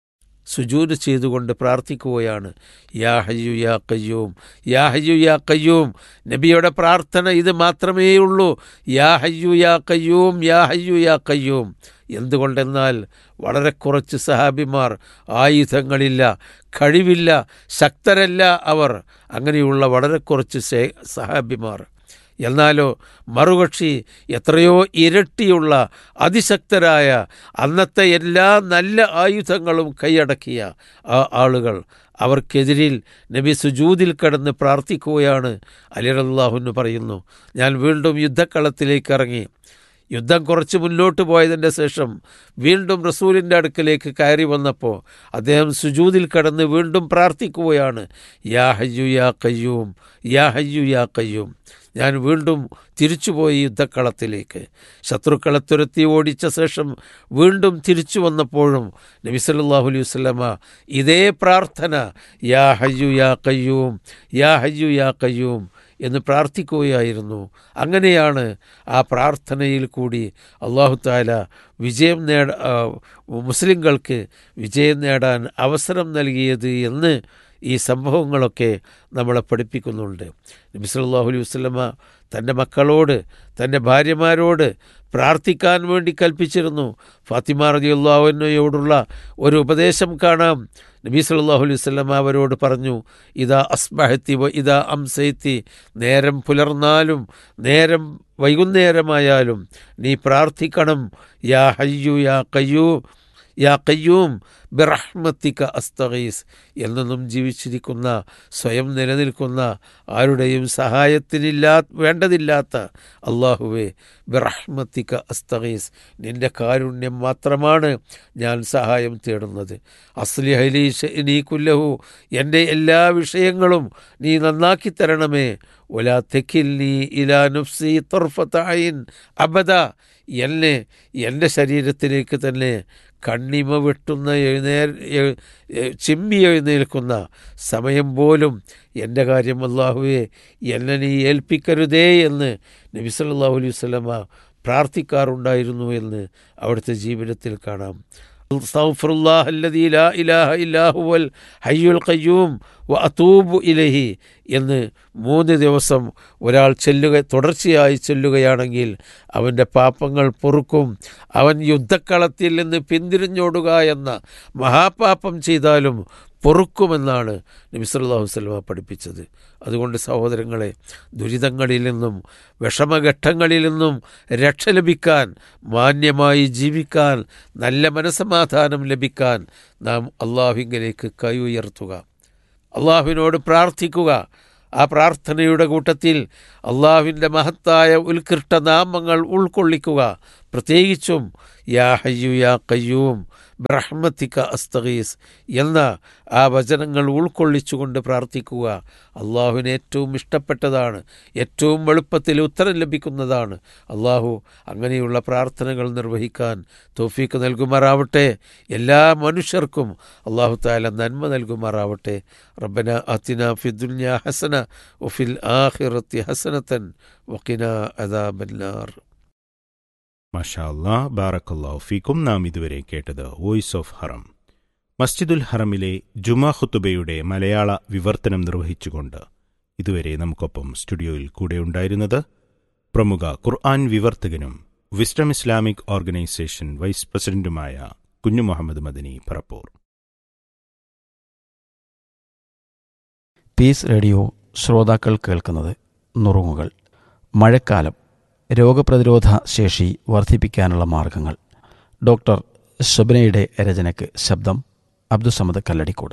[SPEAKER 6] സുജൂദ് ചെയ്തുകൊണ്ട് പ്രാർത്ഥിക്കുകയാണ് യാ ഹയ്യു യാ കയ്യൂം യാ ഹയ്യു യാ കയ്യൂം നബിയുടെ പ്രാർത്ഥന ഇത് മാത്രമേ ഉള്ളൂ യാ ഹയ്യു യാ കയ്യൂം യാ ഹയ്യു യാ കയ്യൂം എന്തുകൊണ്ടെന്നാൽ വളരെ കുറച്ച് സഹാബിമാർ ആയുധങ്ങളില്ല കഴിവില്ല ശക്തരല്ല അവർ അങ്ങനെയുള്ള വളരെ കുറച്ച് സേ- സഹാബിമാർ എന്നാലോ മറുകക്ഷി എത്രയോ ഇരട്ടിയുള്ള അതിശക്തരായ അന്നത്തെ എല്ലാ നല്ല ആയുധങ്ങളും കൈയടക്കിയ ആ ആളുകൾ അവർക്കെതിരിൽ നബി സുജൂതിൽ കിടന്ന് പ്രാർത്ഥിക്കുകയാണ് അലിറല്ലാഹുന്ന് പറയുന്നു ഞാൻ വീണ്ടും യുദ്ധക്കളത്തിലേക്ക് ഇറങ്ങി യുദ്ധം കുറച്ച് മുന്നോട്ട് പോയതിൻ്റെ ശേഷം വീണ്ടും റസൂലിൻ്റെ അടുക്കലേക്ക് കയറി വന്നപ്പോൾ അദ്ദേഹം സുജൂതിൽ കടന്ന് വീണ്ടും പ്രാർത്ഥിക്കുകയാണ് യാ ഹയ്യു യാ കയ്യൂം യാ ഹയ്യു യാ കയ്യൂം ഞാൻ വീണ്ടും തിരിച്ചുപോയി യുദ്ധക്കളത്തിലേക്ക് ശത്രുക്കളെ തുരത്തി ഓടിച്ച ശേഷം വീണ്ടും തിരിച്ചു വന്നപ്പോഴും നബി സല്ലല്ലാഹു അലൈഹി വസല്ലമ ഇതേ പ്രാർത്ഥന യാ ഹയ്യു യാ കയ്യൂം യാ ഹയ്യു യാ കയ്യൂം എന്ന് പ്രാർത്ഥിക്കുകയായിരുന്നു അങ്ങനെയാണ് ആ പ്രാർത്ഥനയിൽ കൂടി അള്ളാഹു താല വിജയം നേട ആ, മുസ്ലിങ്ങൾക്ക് വിജയം നേടാൻ അവസരം നൽകിയത് എന്ന് ഈ സംഭവങ്ങളൊക്കെ നമ്മളെ പഠിപ്പിക്കുന്നുണ്ട് നബി സല്ലല്ലാഹു അലൈഹി വസല്ലമ തൻ്റെ മക്കളോട് തൻ്റെ ഭാര്യമാരോട് പ്രാർത്ഥിക്കാൻ വേണ്ടി കൽപ്പിച്ചിരുന്നു ഫാത്തിമ റളിയല്ലാഹുവിനോടുള്ള ഒരു ഉപദേശം കാണാം നബി സല്ലല്ലാഹു അലൈഹി വസല്ലമ അവരോട് പറഞ്ഞു ഇതാ അസ്ബഹത്തി വ ഇതാ അംസൈത്തി നേരം പുലർന്നാലും നേരം വൈകുന്നേരമായാലും നീ പ്രാർത്ഥിക്കണം യാ ഹയ്യു യാ കയ്യൂ യാ കയ്യൂം ബിറഹ്മത്തിക അസ്തഗീസ് എന്നൊന്നും ജീവിച്ചിരിക്കുന്ന സ്വയം നിലനിൽക്കുന്ന ആരുടെയും സഹായത്തിനില്ലാ വേണ്ടതില്ലാത്ത അള്ളാഹുവെ ബിറഹ്മത്തിക അസ്തഗീസ് നിന്റെ കാരുണ്യം മാത്രമാണ് ഞാൻ സഹായം തേടുന്നത് അസ്ലി ഹലീഷ് നീ കുല്ലഹു എൻ്റെ എല്ലാ വിഷയങ്ങളും നീ നന്നാക്കി തരണമേ ഒലാ തെക്കിൽ നീ ഇലാ നുഫ്സി തൊർഫത്തായിൻ അബദ എന്നെ എൻ്റെ ശരീരത്തിലേക്ക് തന്നെ കണ്ണിമ വെട്ടുന്ന എഴുന്നേ എ- എ- ചിമ്മി എഴുന്നേൽക്കുന്ന സമയം പോലും എൻ്റെ കാര്യം അള്ളാഹുവെ എന്നെ നീ ഏൽപ്പിക്കരുതേ എന്ന് നബി സല്ലല്ലാഹു അലൈഹി വസല്ലമ പ്രാർത്ഥിക്കാറുണ്ടായിരുന്നു എന്ന് അവിടുത്തെ ജീവിതത്തിൽ കാണാം അസ്തഗ്ഫിറുല്ലാഹ അല്ലദീ ലാ ഇലാഹ ഇല്ലാ ഹുവൽ ഹയ്യുൽ ഖയ്യൂം വ അതൂബു ഇലൈഹി എന്ന് മൂന്ന് ദിവസം ഒരാൾ ചെല്ലുക തുടർച്ചയായി ചെല്ലുകയാണെങ്കിൽ അവൻ്റെ പാപങ്ങൾ പൊറുക്കും അവൻ യുദ്ധക്കളത്തിൽ നിന്ന് പിന്തിരിഞ്ഞോടുക എന്ന മഹാപാപം ചെയ്താലും പൊറുക്കുമെന്നാണ് നബി സല്ലല്ലാഹു അലൈഹി വസല്ലമ പഠിപ്പിച്ചത് അതുകൊണ്ട് സഹോദരങ്ങളെ ദുരിതങ്ങളിൽ നിന്നും വിഷമഘട്ടങ്ങളിൽ നിന്നും രക്ഷ ലഭിക്കാൻ മാന്യമായി ജീവിക്കാൻ നല്ല മനസമാധാനം ലഭിക്കാൻ നാം അള്ളാഹുവിലേക്ക് കൈ ഉയർത്തുക അള്ളാഹുവിനോട് പ്രാർത്ഥിക്കുക ആ പ്രാർത്ഥനയുടെ കൂട്ടത്തിൽ അള്ളാഹുവിൻ്റെ മഹത്തായ ഉത്കൃഷ്ട നാമങ്ങൾ ഉൾക്കൊള്ളിക്കുക പ്രത്യേകിച്ചും യാ ഹയ്യു യാ കയ്യൂം ബ്രഹ്മത്തിക്ക അസ്തഗീസ് എന്ന ആ വചനങ്ങൾ ഉൾക്കൊള്ളിച്ചുകൊണ്ട് പ്രാർത്ഥിക്കുക അള്ളാഹുവിന് ഏറ്റവും ഇഷ്ടപ്പെട്ടതാണ് ഏറ്റവും എളുപ്പത്തിൽ ഉത്തരം ലഭിക്കുന്നതാണ് അള്ളാഹു അങ്ങനെയുള്ള പ്രാർത്ഥനകൾ നിർവഹിക്കാൻ തോഫീക്ക് നൽകുമാറാവട്ടെ എല്ലാ മനുഷ്യർക്കും അള്ളാഹു താല നന്മ നൽകുമാറാവട്ടെ റബ്ബന അത്തിന ഫിദുന്യ ഹസന ഒഫിൽ ആഹിറത്തി ഹസനത്തൻ വക്കിന അദാബന്നാർ
[SPEAKER 5] മാഷാ അല്ലാ ബാറക്കല്ലാഹു ഫീക്കും നാം ഇതുവരെ കേട്ടത് വോയിസ് ഓഫ് ഹറം മസ്ജിദുൽ ഹറമിലെ ജുമാ ഖുത്തുബയുടെ മലയാള വിവർത്തനം നിർവഹിച്ചുകൊണ്ട് ഇതുവരെ നമുക്കൊപ്പം സ്റ്റുഡിയോയിൽ കൂടെ ഉണ്ടായിരുന്നത് പ്രമുഖ ഖുർആൻ വിവർത്തകനും വിസ്ഡം ഇസ്ലാമിക് ഓർഗനൈസേഷൻ വൈസ് പ്രസിഡന്റുമായ കുഞ്ഞു മുഹമ്മദ് മദനി പറപ്പൂർ
[SPEAKER 7] പീസ് റേഡിയോ ശ്രോതാക്കൾ കേൾക്കുന്നത് നുറുങ്ങുകൾ മഴക്കാലം രോഗപ്രതിരോധ ശേഷി വർദ്ധിപ്പിക്കാനുള്ള മാർഗങ്ങൾ ഡോക്ടർ ഷബനയുടെ രചനയ്ക്ക് ശബ്ദം അബ്ദുസമദ് കല്ലടിക്കോട്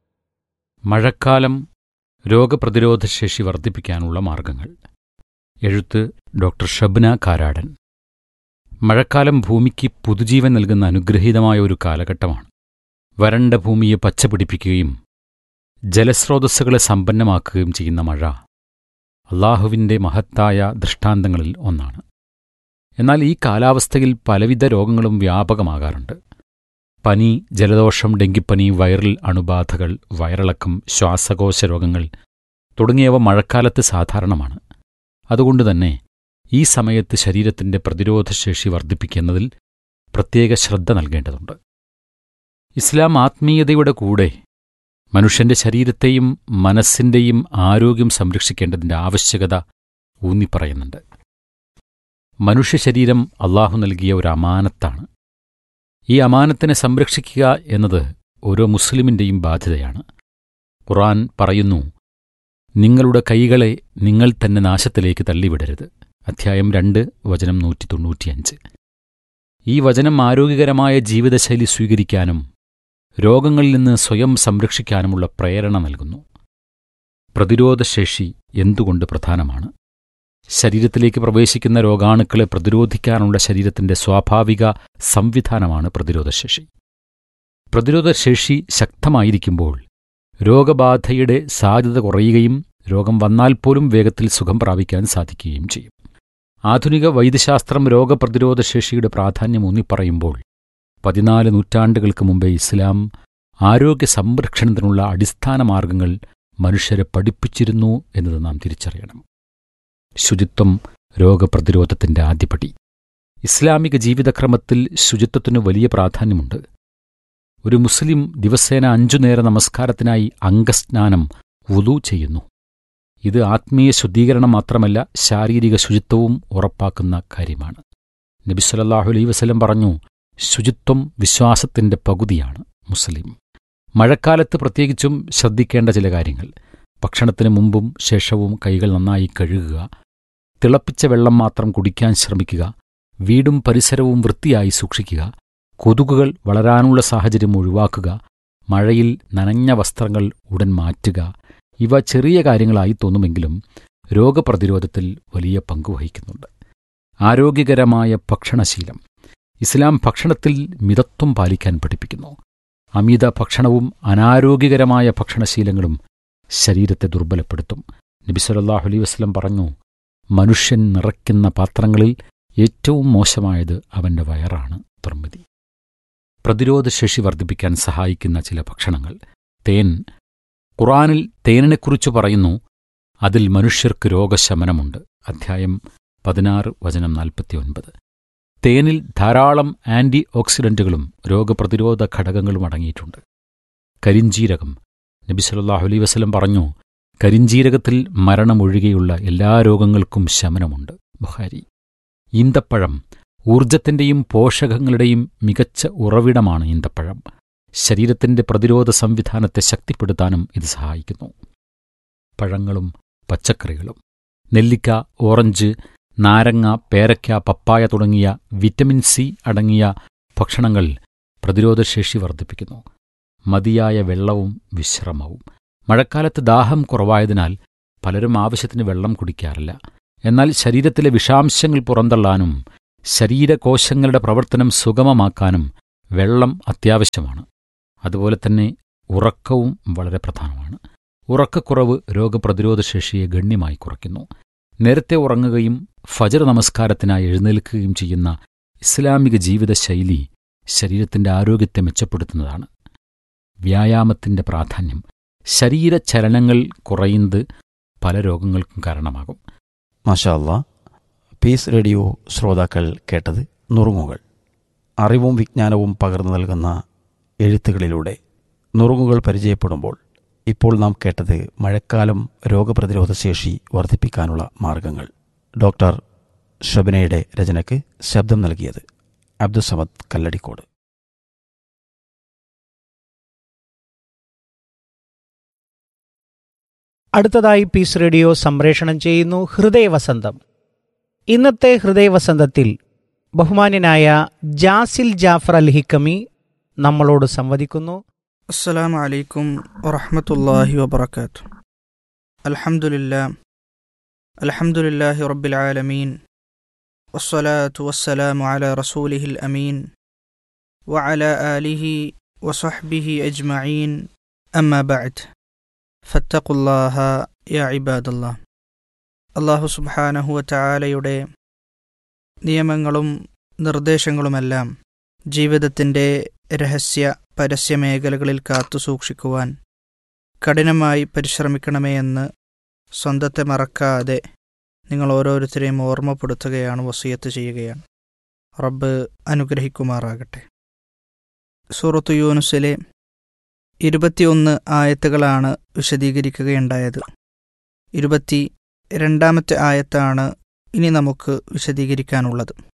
[SPEAKER 4] മഴക്കാലം രോഗപ്രതിരോധശേഷി വർദ്ധിപ്പിക്കാനുള്ള മാർഗങ്ങൾ എഴുത്ത് ഡോക്ടർ ഷബ്ന കാരാടൻ മഴക്കാലം ഭൂമിക്ക് പുതുജീവൻ നൽകുന്ന അനുഗ്രഹീതമായ ഒരു കാലഘട്ടമാണ് വരണ്ട ഭൂമിയെ പച്ചപിടിപ്പിക്കുകയും ജലസ്രോതസ്സുകളെ സമ്പന്നമാക്കുകയും ചെയ്യുന്ന മഴ അള്ളാഹുവിൻ്റെ മഹത്തായ ദൃഷ്ടാന്തങ്ങളിൽ ഒന്നാണ് എന്നാൽ ഈ കാലാവസ്ഥയിൽ പലവിധ രോഗങ്ങളും വ്യാപകമാകാറുണ്ട് പനി ജലദോഷം ഡെങ്കിപ്പനി വൈറൽ അണുബാധകൾ വയറിളക്കം ശ്വാസകോശ രോഗങ്ങൾ തുടങ്ങിയവ മഴക്കാലത്ത് സാധാരണമാണ് അതുകൊണ്ടുതന്നെ ഈ സമയത്ത് ശരീരത്തിന്റെ പ്രതിരോധശേഷി വർദ്ധിപ്പിക്കുന്നതിൽ പ്രത്യേക ശ്രദ്ധ നൽകേണ്ടതുണ്ട് ഇസ്ലാം ആത്മീയതയുടെ കൂടെ മനുഷ്യന്റെ ശരീരത്തെയും മനസ്സിന്റെയും ആരോഗ്യം സംരക്ഷിക്കേണ്ടതിന്റെ ആവശ്യകത ഊന്നിപ്പറയുന്നുണ്ട് മനുഷ്യ ശരീരം അള്ളാഹു നൽകിയ ഒരു അമാനത്താണ് ഈ അമാനത്തിനെ സംരക്ഷിക്കുക എന്നത് ഓരോ മുസ്ലിമിന്റെയും ബാധ്യതയാണ് ഖുർആൻ പറയുന്നു നിങ്ങളുടെ കൈകളെ നിങ്ങൾ തന്നെ നാശത്തിലേക്ക് തള്ളിവിടരുത് അധ്യായം രണ്ട് വചനം നൂറ്റി തൊണ്ണൂറ്റിയഞ്ച് ഈ വചനം ആരോഗ്യകരമായ ജീവിതശൈലി സ്വീകരിക്കാനും രോഗങ്ങളിൽ നിന്ന് സ്വയം സംരക്ഷിക്കാനുമുള്ള പ്രേരണ നൽകുന്നു പ്രതിരോധശേഷി എന്തുകൊണ്ട് പ്രധാനമാണ് ശരീരത്തിലേക്ക് പ്രവേശിക്കുന്ന രോഗാണുക്കളെ പ്രതിരോധിക്കാനുള്ള ശരീരത്തിന്റെ സ്വാഭാവിക സംവിധാനമാണ് പ്രതിരോധശേഷി പ്രതിരോധശേഷി ശക്തമായിരിക്കുമ്പോൾ രോഗബാധയുടെ സാധ്യത കുറയുകയും രോഗം വന്നാൽ പോലും വേഗത്തിൽ സുഖം പ്രാപിക്കാൻ സാധിക്കുകയും ചെയ്യും ആധുനിക വൈദ്യശാസ്ത്രം രോഗപ്രതിരോധശേഷിയുടെ പ്രാധാന്യം ഊന്നിപ്പറയുമ്പോൾ പതിനാല് നൂറ്റാണ്ടുകൾക്ക് മുമ്പേ ഇസ്ലാം ആരോഗ്യ സംരക്ഷണത്തിനുള്ള അടിസ്ഥാന മാർഗങ്ങൾ മനുഷ്യരെ പഠിപ്പിച്ചിരുന്നു എന്നത് നാം തിരിച്ചറിയണം ശുചിത്വം രോഗപ്രതിരോധത്തിന്റെ ആദ്യപടി ഇസ്ലാമിക ജീവിതക്രമത്തിൽ ശുചിത്വത്തിന് വലിയ പ്രാധാന്യമുണ്ട് ഒരു മുസ്ലിം ദിവസേന അഞ്ചു നേര നമസ്കാരത്തിനായി അംഗസ്നാനം വുതു ചെയ്യുന്നു ഇത് ആത്മീയ ശുദ്ധീകരണം മാത്രമല്ല ശാരീരിക ശുചിത്വവും ഉറപ്പാക്കുന്ന കാര്യമാണ് നബി സല്ലല്ലാഹു അലൈഹി വസല്ലം പറഞ്ഞു ശുചിത്വം വിശ്വാസത്തിന്റെ പകുതിയാണ് മുസ്ലിം മഴക്കാലത്ത് പ്രത്യേകിച്ചും ശ്രദ്ധിക്കേണ്ട ചില കാര്യങ്ങൾ ഭക്ഷണത്തിന് മുമ്പും ശേഷവും കൈകൾ നന്നായി കഴുകുക തിളപ്പിച്ച വെള്ളം മാത്രം കുടിക്കാൻ ശ്രമിക്കുക വീടും പരിസരവും വൃത്തിയായി സൂക്ഷിക്കുക കൊതുകുകൾ വളരാനുള്ള സാഹചര്യം ഒഴിവാക്കുക മഴയിൽ നനഞ്ഞ വസ്ത്രങ്ങൾ ഉടൻ മാറ്റുക ഇവ ചെറിയ കാര്യങ്ങളായി തോന്നുമെങ്കിലും രോഗപ്രതിരോധത്തിൽ വലിയ പങ്കുവഹിക്കുന്നുണ്ട് ആരോഗ്യകരമായ ഭക്ഷണശീലം ഇസ്ലാം ഭക്ഷണത്തിൽ മിതത്വം പാലിക്കാൻ പഠിപ്പിക്കുന്നു അമിത ഭക്ഷണവും അനാരോഗ്യകരമായ ഭക്ഷണശീലങ്ങളും ശരീരത്തെ ദുർബലപ്പെടുത്തും നബി സല്ലല്ലാഹു അലൈഹി വസല്ലം പറഞ്ഞു മനുഷ്യൻ നിറയ്ക്കുന്ന പാത്രങ്ങളിൽ ഏറ്റവും മോശമായത് അവന്റെ വയറാണ് നിർമ്മിതി പ്രതിരോധശേഷി വർദ്ധിപ്പിക്കാൻ സഹായിക്കുന്ന ചില ഭക്ഷണങ്ങൾ തേൻ ഖുറാനിൽ തേനിനെക്കുറിച്ച് പറയുന്നു അതിൽ മനുഷ്യർക്ക് രോഗശമനമുണ്ട് അധ്യായം പതിനാറ് വചനം നാൽപ്പത്തിയൊൻപത് തേനിൽ ധാരാളം ആന്റി ഓക്സിഡന്റുകളും രോഗപ്രതിരോധ ഘടകങ്ങളും അടങ്ങിയിട്ടുണ്ട് കരിഞ്ജീരകം നബി സല്ലല്ലാഹു അലൈഹി വസല്ലം പറഞ്ഞു കരിഞ്ജീരകത്തിൽ മരണമൊഴികെയുള്ള എല്ലാ രോഗങ്ങൾക്കും ശമനമുണ്ട് ബുഹാരി ഈന്തപ്പഴം ഊർജത്തിന്റെയും പോഷകങ്ങളുടെയും മികച്ച ഉറവിടമാണ് ഈന്തപ്പഴം ശരീരത്തിന്റെ പ്രതിരോധ സംവിധാനത്തെ ശക്തിപ്പെടുത്താനും ഇത് സഹായിക്കുന്നു പഴങ്ങളും പച്ചക്കറികളും നെല്ലിക്ക ഓറഞ്ച് നാരങ്ങ പേരയ്ക്ക പപ്പായ തുടങ്ങിയ വിറ്റമിൻ സി അടങ്ങിയ ഭക്ഷണങ്ങൾ പ്രതിരോധശേഷി വർദ്ധിപ്പിക്കുന്നു മതിയായ വെള്ളവും വിശ്രമവും മഴക്കാലത്ത് ദാഹം കുറവായതിനാൽ പലരും ആവശ്യത്തിന് വെള്ളം കുടിക്കാറില്ല എന്നാൽ ശരീരത്തിലെ വിഷാംശങ്ങൾ പുറന്തള്ളാനും ശരീരകോശങ്ങളുടെ പ്രവർത്തനം സുഗമമാക്കാനും വെള്ളം അത്യാവശ്യമാണ് അതുപോലെ തന്നെ ഉറക്കവും വളരെ പ്രധാനമാണ് ഉറക്കക്കുറവ് രോഗപ്രതിരോധശേഷിയെ ഗണ്യമായി കുറയ്ക്കുന്നു നേരത്തെ ഉറങ്ങുകയും ഫജർ നമസ്കാരത്തിനായി എഴുന്നേൽക്കുകയും ചെയ്യുന്ന ഇസ്ലാമിക ജീവിതശൈലി ശരീരത്തിന്റെ ആരോഗ്യത്തെ മെച്ചപ്പെടുത്തുന്നതാണ് വ്യായാമത്തിന്റെ പ്രാധാന്യം ശരീരചലനങ്ങൾ കുറയുന്നത് പല രോഗങ്ങൾക്കും കാരണമാകും
[SPEAKER 7] മാഷാ അല്ലാ പീസ് റേഡിയോ ശ്രോതാക്കൾ കേട്ടത് നുറുങ്ങുകൾ അറിവും വിജ്ഞാനവും പകർന്നു നൽകുന്ന എഴുത്തുകളിലൂടെ നുറുങ്ങുകൾ പരിചയപ്പെടുമ്പോൾ ഇപ്പോൾ നാം കേട്ടത് മഴക്കാലം രോഗപ്രതിരോധ ശേഷി വർദ്ധിപ്പിക്കാനുള്ള മാർഗങ്ങൾ ഡോക്ടർ ഷബിനയുടെ രചനയ്ക്ക് ശബ്ദം നൽകിയത് അബ്ദുസമദ് കല്ലടിക്കോട്
[SPEAKER 8] അടുത്തതായി പീസ് റേഡിയോ സംപ്രേഷണം ചെയ്യുന്നു ഹൃദയവസന്തം ഇന്നത്തെ ഹൃദയവസന്തത്തിൽ ബഹുമാന്യനായ ജാസിൽ ജാഫർ അൽ ഹിക്കമി നമ്മളോട് സംവദിക്കുന്നു
[SPEAKER 9] السلام عليكم ورحمة الله وبركاته الحمد لله الحمد لله رب العالمين والصلاة والسلام على رسوله الأمين وعلى آله وصحبه أجمعين أما بعد فاتقوا الله يا عباد الله അള്ളാഹു സുബ്ഹാനഹു വതആലയുടെ നിയമങ്ങളും നിർദ്ദേശങ്ങളുമെല്ലാം ജീവിതത്തിൻ്റെ രഹസ്യ പരസ്യ മേഖലകളിൽ കാത്തു സൂക്ഷിക്കുവാൻ കഠിനമായി പരിശ്രമിക്കണമേ എന്ന് സ്വന്തത്തെ മറക്കാതെ നിങ്ങൾ ഓരോരുത്തരെയും ഓർമ്മപ്പെടുത്തുകയാണ് വസിയത്ത് ചെയ്യുകയാണ് റബ്ബ് അനുഗ്രഹിക്കുമാറാകട്ടെ സൂറത്ത് യൂനുസിലെ ഇരുപത്തിയൊന്ന് ആയത്തുകളാണ് വിശദീകരിക്കുകയുണ്ടായത് ഇരുപത്തി രണ്ടാമത്തെ ആയത്താണ് ഇനി നമുക്ക് വിശദീകരിക്കാനുള്ളത്